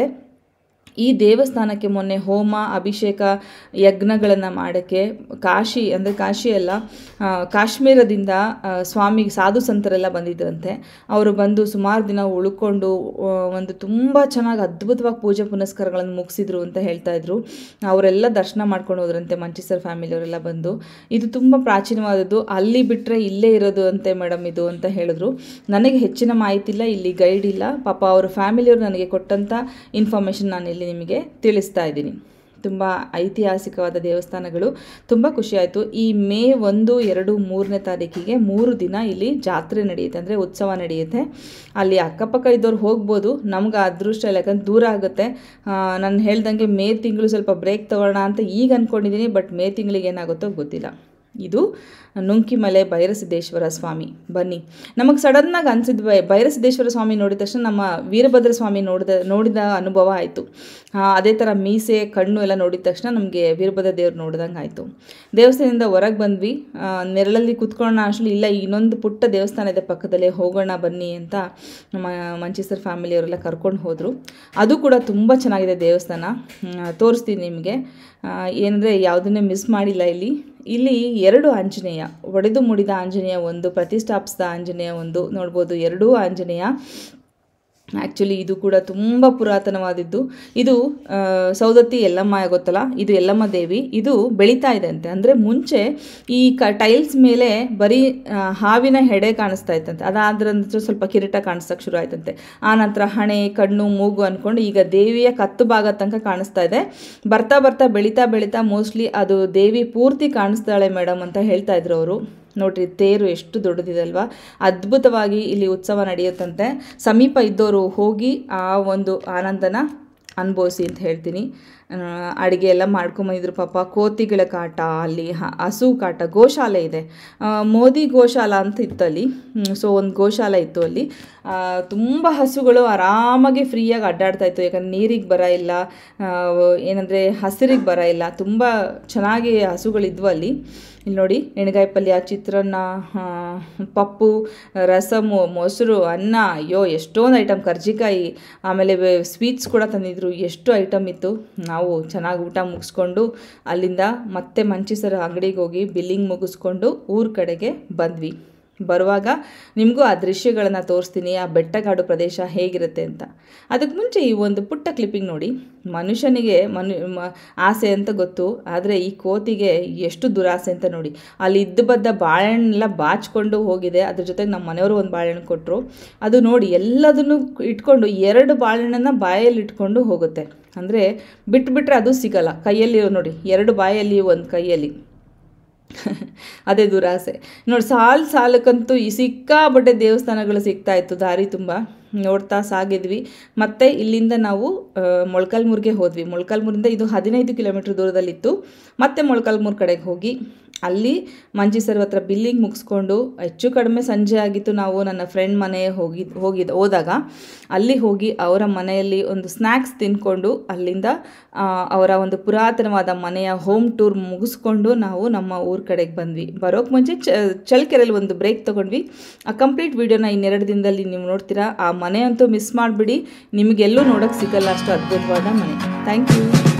ಈ ದೇವಸ್ಥಾನಕ್ಕೆ ಮೊನ್ನೆ ಹೋಮ ಅಭಿಷೇಕ ಯಜ್ಞಗಳನ್ನು ಮಾಡೋಕ್ಕೆ ಕಾಶಿ ಅಂದರೆ ಕಾಶಿ ಅಲ್ಲ ಆ, ಕಾಶ್ಮೀರದಿಂದ ಆ, ಸ್ವಾಮಿ ಸಾಧು ಸಂತರೆಲ್ಲ ಬಂದಿದ್ರಂತೆ ಅವರು ಬಂದು ಸುಮಾರು ದಿನ ಉಳ್ಕೊಂಡು ಆ, ಒಂದು ತುಂಬ ಚೆನ್ನಾಗಿ ಅದ್ಭುತವಾಗಿ ಪೂಜೆ ಪುನಸ್ಕಾರಗಳನ್ನು ಮುಗಿಸಿದ್ರು ಅಂತ ಹೇಳ್ತಾ ಇದ್ರು ಅವರೆಲ್ಲ ದರ್ಶನ ಮಾಡ್ಕೊಂಡು ಹೋದ್ರಂತೆ ಮಂಚಿಸರ್ ಫ್ಯಾಮಿಲಿಯವರೆಲ್ಲ ಬಂದು ಇದು ತುಂಬ ಪ್ರಾಚೀನವಾದದ್ದು ಅಲ್ಲಿ ಬಿಟ್ಟರೆ ಇಲ್ಲೇ ಇರೋದು ಅಂತೆ ಮೇಡಮ್ ಇದು ಅಂತ ಹೇಳಿದ್ರು ನನಗೆ ಹೆಚ್ಚಿನ ಮಾಹಿತಿ ಇಲ್ಲ ಇಲ್ಲಿ ಗೈಡ್ ಇಲ್ಲ ಪಾಪ ಅವ್ರ ಫ್ಯಾಮಿಲಿಯವರು ನನಗೆ ಕೊಟ್ಟಂಥ ಇನ್ಫಾರ್ಮೇಷನ್ ನಾನು ಇಲ್ಲಿ ನಿಮಗೆ ತಿಳಿಸ್ತಾ ಇದ್ದೀನಿ ತುಂಬ ಐತಿಹಾಸಿಕವಾದ ದೇವಸ್ಥಾನಗಳು ತುಂಬ ಖುಷಿಯಾಯಿತು ಈ ಮೇ ಒಂದು ಎರಡು ಮೂರನೇ ತಾರೀಕಿಗೆ ಮೂರು ದಿನ ಇಲ್ಲಿ ಜಾತ್ರೆ ನಡೆಯುತ್ತೆ ಅಂದರೆ ಉತ್ಸವ ನಡೆಯುತ್ತೆ ಅಲ್ಲಿ ಅಕ್ಕಪಕ್ಕ ಇದ್ದವ್ರು ಹೋಗ್ಬೋದು ನಮ್ಗೆ ಅದೃಷ್ಟ ಇಲ್ಲ ಯಾಕಂದ್ರೆ ದೂರ ಆಗುತ್ತೆ ನಾನು ಹೇಳ್ದಂಗೆ ಮೇ ತಿಂಗಳು ಸ್ವಲ್ಪ ಬ್ರೇಕ್ ತಗೊಳ್ಳೋಣ ಅಂತ ಈಗ ಅಂದ್ಕೊಂಡಿದ್ದೀನಿ ಬಟ್ ಮೇ ತಿಂಗಳಿಗೆ ಏನಾಗುತ್ತೋ ಗೊತ್ತಿಲ್ಲ ಇದು ನುಂಕಿಮಲೆ ಭೈರಸಿದ್ದೇಶ್ವರ ಸ್ವಾಮಿ ಬನ್ನಿ ನಮಗೆ ಸಡನ್ನಾಗಿ ಅನಿಸಿದ ಬೈ ಭೈರಸಿದ್ದೇಶ್ವರ ಸ್ವಾಮಿ ನೋಡಿದ ತಕ್ಷಣ ನಮ್ಮ ವೀರಭದ್ರ ಸ್ವಾಮಿ ನೋಡಿದ ನೋಡಿದ ಅನುಭವ ಆಯಿತು ಅದೇ ಥರ ಮೀಸೆ ಕಣ್ಣು ಎಲ್ಲ ನೋಡಿದ ತಕ್ಷಣ ನಮಗೆ ವೀರಭದ್ರ ದೇವ್ರು ನೋಡ್ದಂಗೆ ಆಯಿತು ದೇವಸ್ಥಾನದಿಂದ ಹೊರಗೆ ಬಂದ್ವಿ ಆ, ನೆರಳಲ್ಲಿ ಕುತ್ಕೊಳ್ಳೋಣ ಅಷ್ಟರಲ್ಲಿ ಇಲ್ಲ ಇನ್ನೊಂದು ಪುಟ್ಟ ದೇವಸ್ಥಾನ ಇದೆ ಪಕ್ಕದಲ್ಲೇ ಹೋಗೋಣ ಬನ್ನಿ ಅಂತ ನಮ್ಮ ಮಂಚೇಶ್ವರ ಫ್ಯಾಮಿಲಿಯವರೆಲ್ಲ ಕರ್ಕೊಂಡು ಹೋದರು ಅದು ಕೂಡ ತುಂಬ ಚೆನ್ನಾಗಿದೆ ದೇವಸ್ಥಾನ ಹ್ಮ್, ತೋರಿಸ್ತೀನಿ ನಿಮಗೆ ಏನಂದರೆ ಯಾವುದನ್ನೇ ಮಿಸ್ ಮಾಡಿಲ್ಲ ಇಲ್ಲಿ ಇಲ್ಲಿ ಎರಡು ಆಂಜನೇಯ ಒಡೆದು ಮುಡಿದ ಆಂಜನೇಯ ಒಂದು ಪ್ರತಿಷ್ಠಾಪಿಸಿದ ಆಂಜನೇಯ ಒಂದು ನೋಡ್ಬೋದು ಎರಡೂ ಆಂಜನೇಯ ಆ್ಯಕ್ಚುಲಿ ಇದು ಕೂಡ ತುಂಬ ಪುರಾತನವಾದದ್ದು ಇದು ಆ, ಸೌದತ್ತಿ ಎಲ್ಲಮ್ಮ ಗೊತ್ತಲ್ಲ ಇದು ಎಲ್ಲಮ್ಮ ದೇವಿ ಇದು ಬೆಳೀತಾ ಇದೆ ಅಂತೆ ಅಂದರೆ ಮುಂಚೆ ಈ ಕ ಟೈಲ್ಸ್ ಮೇಲೆ ಬರೀ ಆ, ಹಾವಿನ ಹೆಡೆ ಕಾಣಿಸ್ತಾ ಇತ್ತಂತೆ ಅದಾದ್ರ ನಂತರ ಸ್ವಲ್ಪ ಕಿರೀಟ ಕಾಣಿಸ್ತಕ್ಕೆ ಶುರು ಆಯ್ತಂತೆ ಆ ನಂತರ ಹಣೆ ಕಣ್ಣು ಮೂಗು ಅಂದ್ಕೊಂಡು ಈಗ ದೇವಿಯ ಕತ್ತು ಭಾಗ ತನಕ ಕಾಣಿಸ್ತಾ ಇದೆ ಬರ್ತಾ ಬರ್ತಾ ಬೆಳೀತಾ ಬೆಳೀತಾ ಮೋಸ್ಟ್ಲಿ ಅದು ದೇವಿ ಪೂರ್ತಿ ಕಾಣಿಸ್ತಾಳೆ ಮೇಡಮ್ ಅಂತ ಹೇಳ್ತಾ ಇದ್ರು ಅವರು ನೋಡ್ರಿ ತೇರು ಎಷ್ಟು ದೊಡ್ಡದಿದೆ ಅಲ್ವಾ ಅದ್ಭುತವಾಗಿ ಇಲ್ಲಿ ಉತ್ಸವ ನಡೆಯುತ್ತಂತೆ ಸಮೀಪ ಇದ್ದವರು ಹೋಗಿ ಆ ಒಂದು ಆನಂದನ ಅನುಭವಿಸಿ ಅಂತ ಹೇಳ್ತೀನಿ ಅಡುಗೆ ಎಲ್ಲ ಮಾಡ್ಕೊಂಬಂದಿದ್ರು ಪಾಪ ಕೋತಿಗಳ ಕಾಟ ಅಲ್ಲಿ ಹ- ಹಸು ಕಾಟ ಗೋಶಾಲೆ ಇದೆ ಆ, ಮೋದಿ ಗೋಶಾಲ ಅಂತ ಇತ್ತು ಅಲ್ಲಿ ಸೊ ಒಂದು ಗೋಶಾಲೆ ಇತ್ತು ಅಲ್ಲಿ ತುಂಬ ಹಸುಗಳು ಆರಾಮಾಗಿ ಫ್ರೀಯಾಗಿ ಅಡ್ಡಾಡ್ತಾ ಇತ್ತು ಯಾಕಂದ್ರೆ ನೀರಿಗೆ ಬರ ಇಲ್ಲ ಏನಂದರೆ ಹಸಿರಿಗೆ ಬರ ಇಲ್ಲ ತುಂಬ ಚೆನ್ನಾಗಿ ಹಸುಗಳಿದ್ವು ಅಲ್ಲಿ ಇಲ್ಲಿ ನೋಡಿ ಎಣ್ಗಾಯಿ ಪಲ್ಯ ಚಿತ್ರಾನ್ನ ಆ, ಪಪ್ಪು ರಸಮು ಮೊಸರು ಅನ್ನ ಅಯ್ಯೋ ಎಷ್ಟೊಂದು ಐಟಮ್ ಕರ್ಜಿಕಾಯಿ ಆಮೇಲೆ ಸ್ವೀಟ್ಸ್ ಕೂಡ ತಂದಿದ್ರು ಎಷ್ಟು ಐಟಮ್ ಇತ್ತು ನಾವು ಚೆನ್ನಾಗಿ ಊಟ ಮುಗಿಸ್ಕೊಂಡು ಅಲ್ಲಿಂದ ಮತ್ತೆ ಮಂಚಿಸರ ಅಂಗಡಿಗೆ ಹೋಗಿ ಬಿಲ್ಲಿಂಗ್ ಮುಗಿಸ್ಕೊಂಡು ಊರ ಕಡೆಗೆ ಬಂದ್ವಿ ಬರುವಾಗ ನಿಮಗೂ ಆ ದೃಶ್ಯಗಳನ್ನು ತೋರಿಸ್ತೀನಿ ಆ ಬೆಟ್ಟಗಾಡು ಪ್ರದೇಶ ಹೇಗಿರುತ್ತೆ ಅಂತ ಅದಕ್ಕೆ ಮುಂಚೆ ಈ ಒಂದು ಪುಟ್ಟ ಕ್ಲಿಪ್ಪಿಂಗ್ ನೋಡಿ ಮನುಷ್ಯನಿಗೆ ಮನು ಮ- ಆಸೆ ಅಂತ ಗೊತ್ತು ಆದರೆ ಈ ಕೋತಿಗೆ ಎಷ್ಟು ದುರಾಸೆ ಅಂತ ನೋಡಿ ಅಲ್ಲಿ ಇದ್ದು ಬದ್ದ ಬಾಳೆಹಣ್ಣೆಲ್ಲ ಬಾಚ್ಕೊಂಡು ಹೋಗಿದೆ ಅದ್ರ ಜೊತೆಗೆ ನಮ್ಮ ಮನೆಯವರು ಒಂದು ಬಾಳೆಹಣ್ಣು ಕೊಟ್ಟರು ಅದು ನೋಡಿ ಎಲ್ಲದನ್ನು ಇಟ್ಕೊಂಡು ಎರಡು ಬಾಳೆಹಣ್ಣನ್ನು ಬಾಯಲ್ಲಿ ಇಟ್ಕೊಂಡು ಹೋಗುತ್ತೆ ಅಂದರೆ ಬಿಟ್ಬಿಟ್ರೆ ಅದು ಸಿಗಲ್ಲ ಕೈಯಲ್ಲಿ ನೋಡಿ ಎರಡು ಬಾಯಲ್ಲಿ ಒಂದು ಕೈಯಲ್ಲಿ ಅದೇ ದುರಾಸೆ ನೋಡಿ ಸಾಲು ಸಾಲಕ್ಕಂತೂ ಈ ಸಿಕ್ಕಾಬಟ್ಟೆ ದೇವಸ್ಥಾನಗಳು ಸಿಗ್ತಾ ಇತ್ತು ದಾರಿ ತುಂಬ ನೋಡ್ತಾ ಸಾಗಿದ್ವಿ ಮತ್ತು ಇಲ್ಲಿಂದ ನಾವು ಆ, ಮೊಳಕಾಲ್ಮೂರಿಗೆ ಹೋದ್ವಿ ಮೊಳಕಾಲ್ಮೂರಿಂದ ಇದು ಹದಿನೈದು ಕಿಲೋಮೀಟ್ರ್ ದೂರದಲ್ಲಿತ್ತು ಮತ್ತೆ ಮೊಳಕಾಲ್ಮೂರು ಕಡೆಗೆ ಹೋಗಿ ಅಲ್ಲಿ ಮಂಜಿ ಸರ್ ಹತ್ರ ಬಿಲ್ಲಿಂಗ್ ಮುಗಿಸ್ಕೊಂಡು ಹೆಚ್ಚು ಕಡಿಮೆ ಸಂಜೆ ಆಗಿತ್ತು ನಾವು ನನ್ನ ಫ್ರೆಂಡ್ ಮನೆ ಹೋಗಿ ಹೋಗಿದ್ದು ಹೋದಾಗ ಅಲ್ಲಿ ಹೋಗಿ ಅವರ ಮನೆಯಲ್ಲಿ ಒಂದು ಸ್ನ್ಯಾಕ್ಸ್ ತಿಂದ್ಕೊಂಡು ಅಲ್ಲಿಂದ ಆ, ಅವರ ಒಂದು ಪುರಾತನವಾದ ಮನೆಯ ಹೋಮ್ ಟೂರ್ ಮುಗಿಸ್ಕೊಂಡು ನಾವು ನಮ್ಮ ಊರ ಕಡೆಗೆ ಬಂದ್ವಿ ಬರೋಕ್ಕೆ ಮುಂಚೆ ಚ ಚಳ್ಳಕೆರೆಯಲ್ಲಿ ಒಂದು ಬ್ರೇಕ್ ತೊಗೊಂಡ್ವಿ ಆ ಕಂಪ್ಲೀಟ್ ವೀಡಿಯೋನ ಇನ್ನೆರಡು ದಿನದಲ್ಲಿ ನೀವು ನೋಡ್ತೀರಾ ಆ ಮನೆ ಅಂತೂ ಮಿಸ್ ಮಾಡಿಬಿಡಿ ನಿಮಗೆಲ್ಲೂ ನೋಡೋಕ್ಕೆ ಸಿಗಲ್ಲ ಅಷ್ಟು ಅದ್ಭುತವಾದ ಮನೆ ಥ್ಯಾಂಕ್ ಯು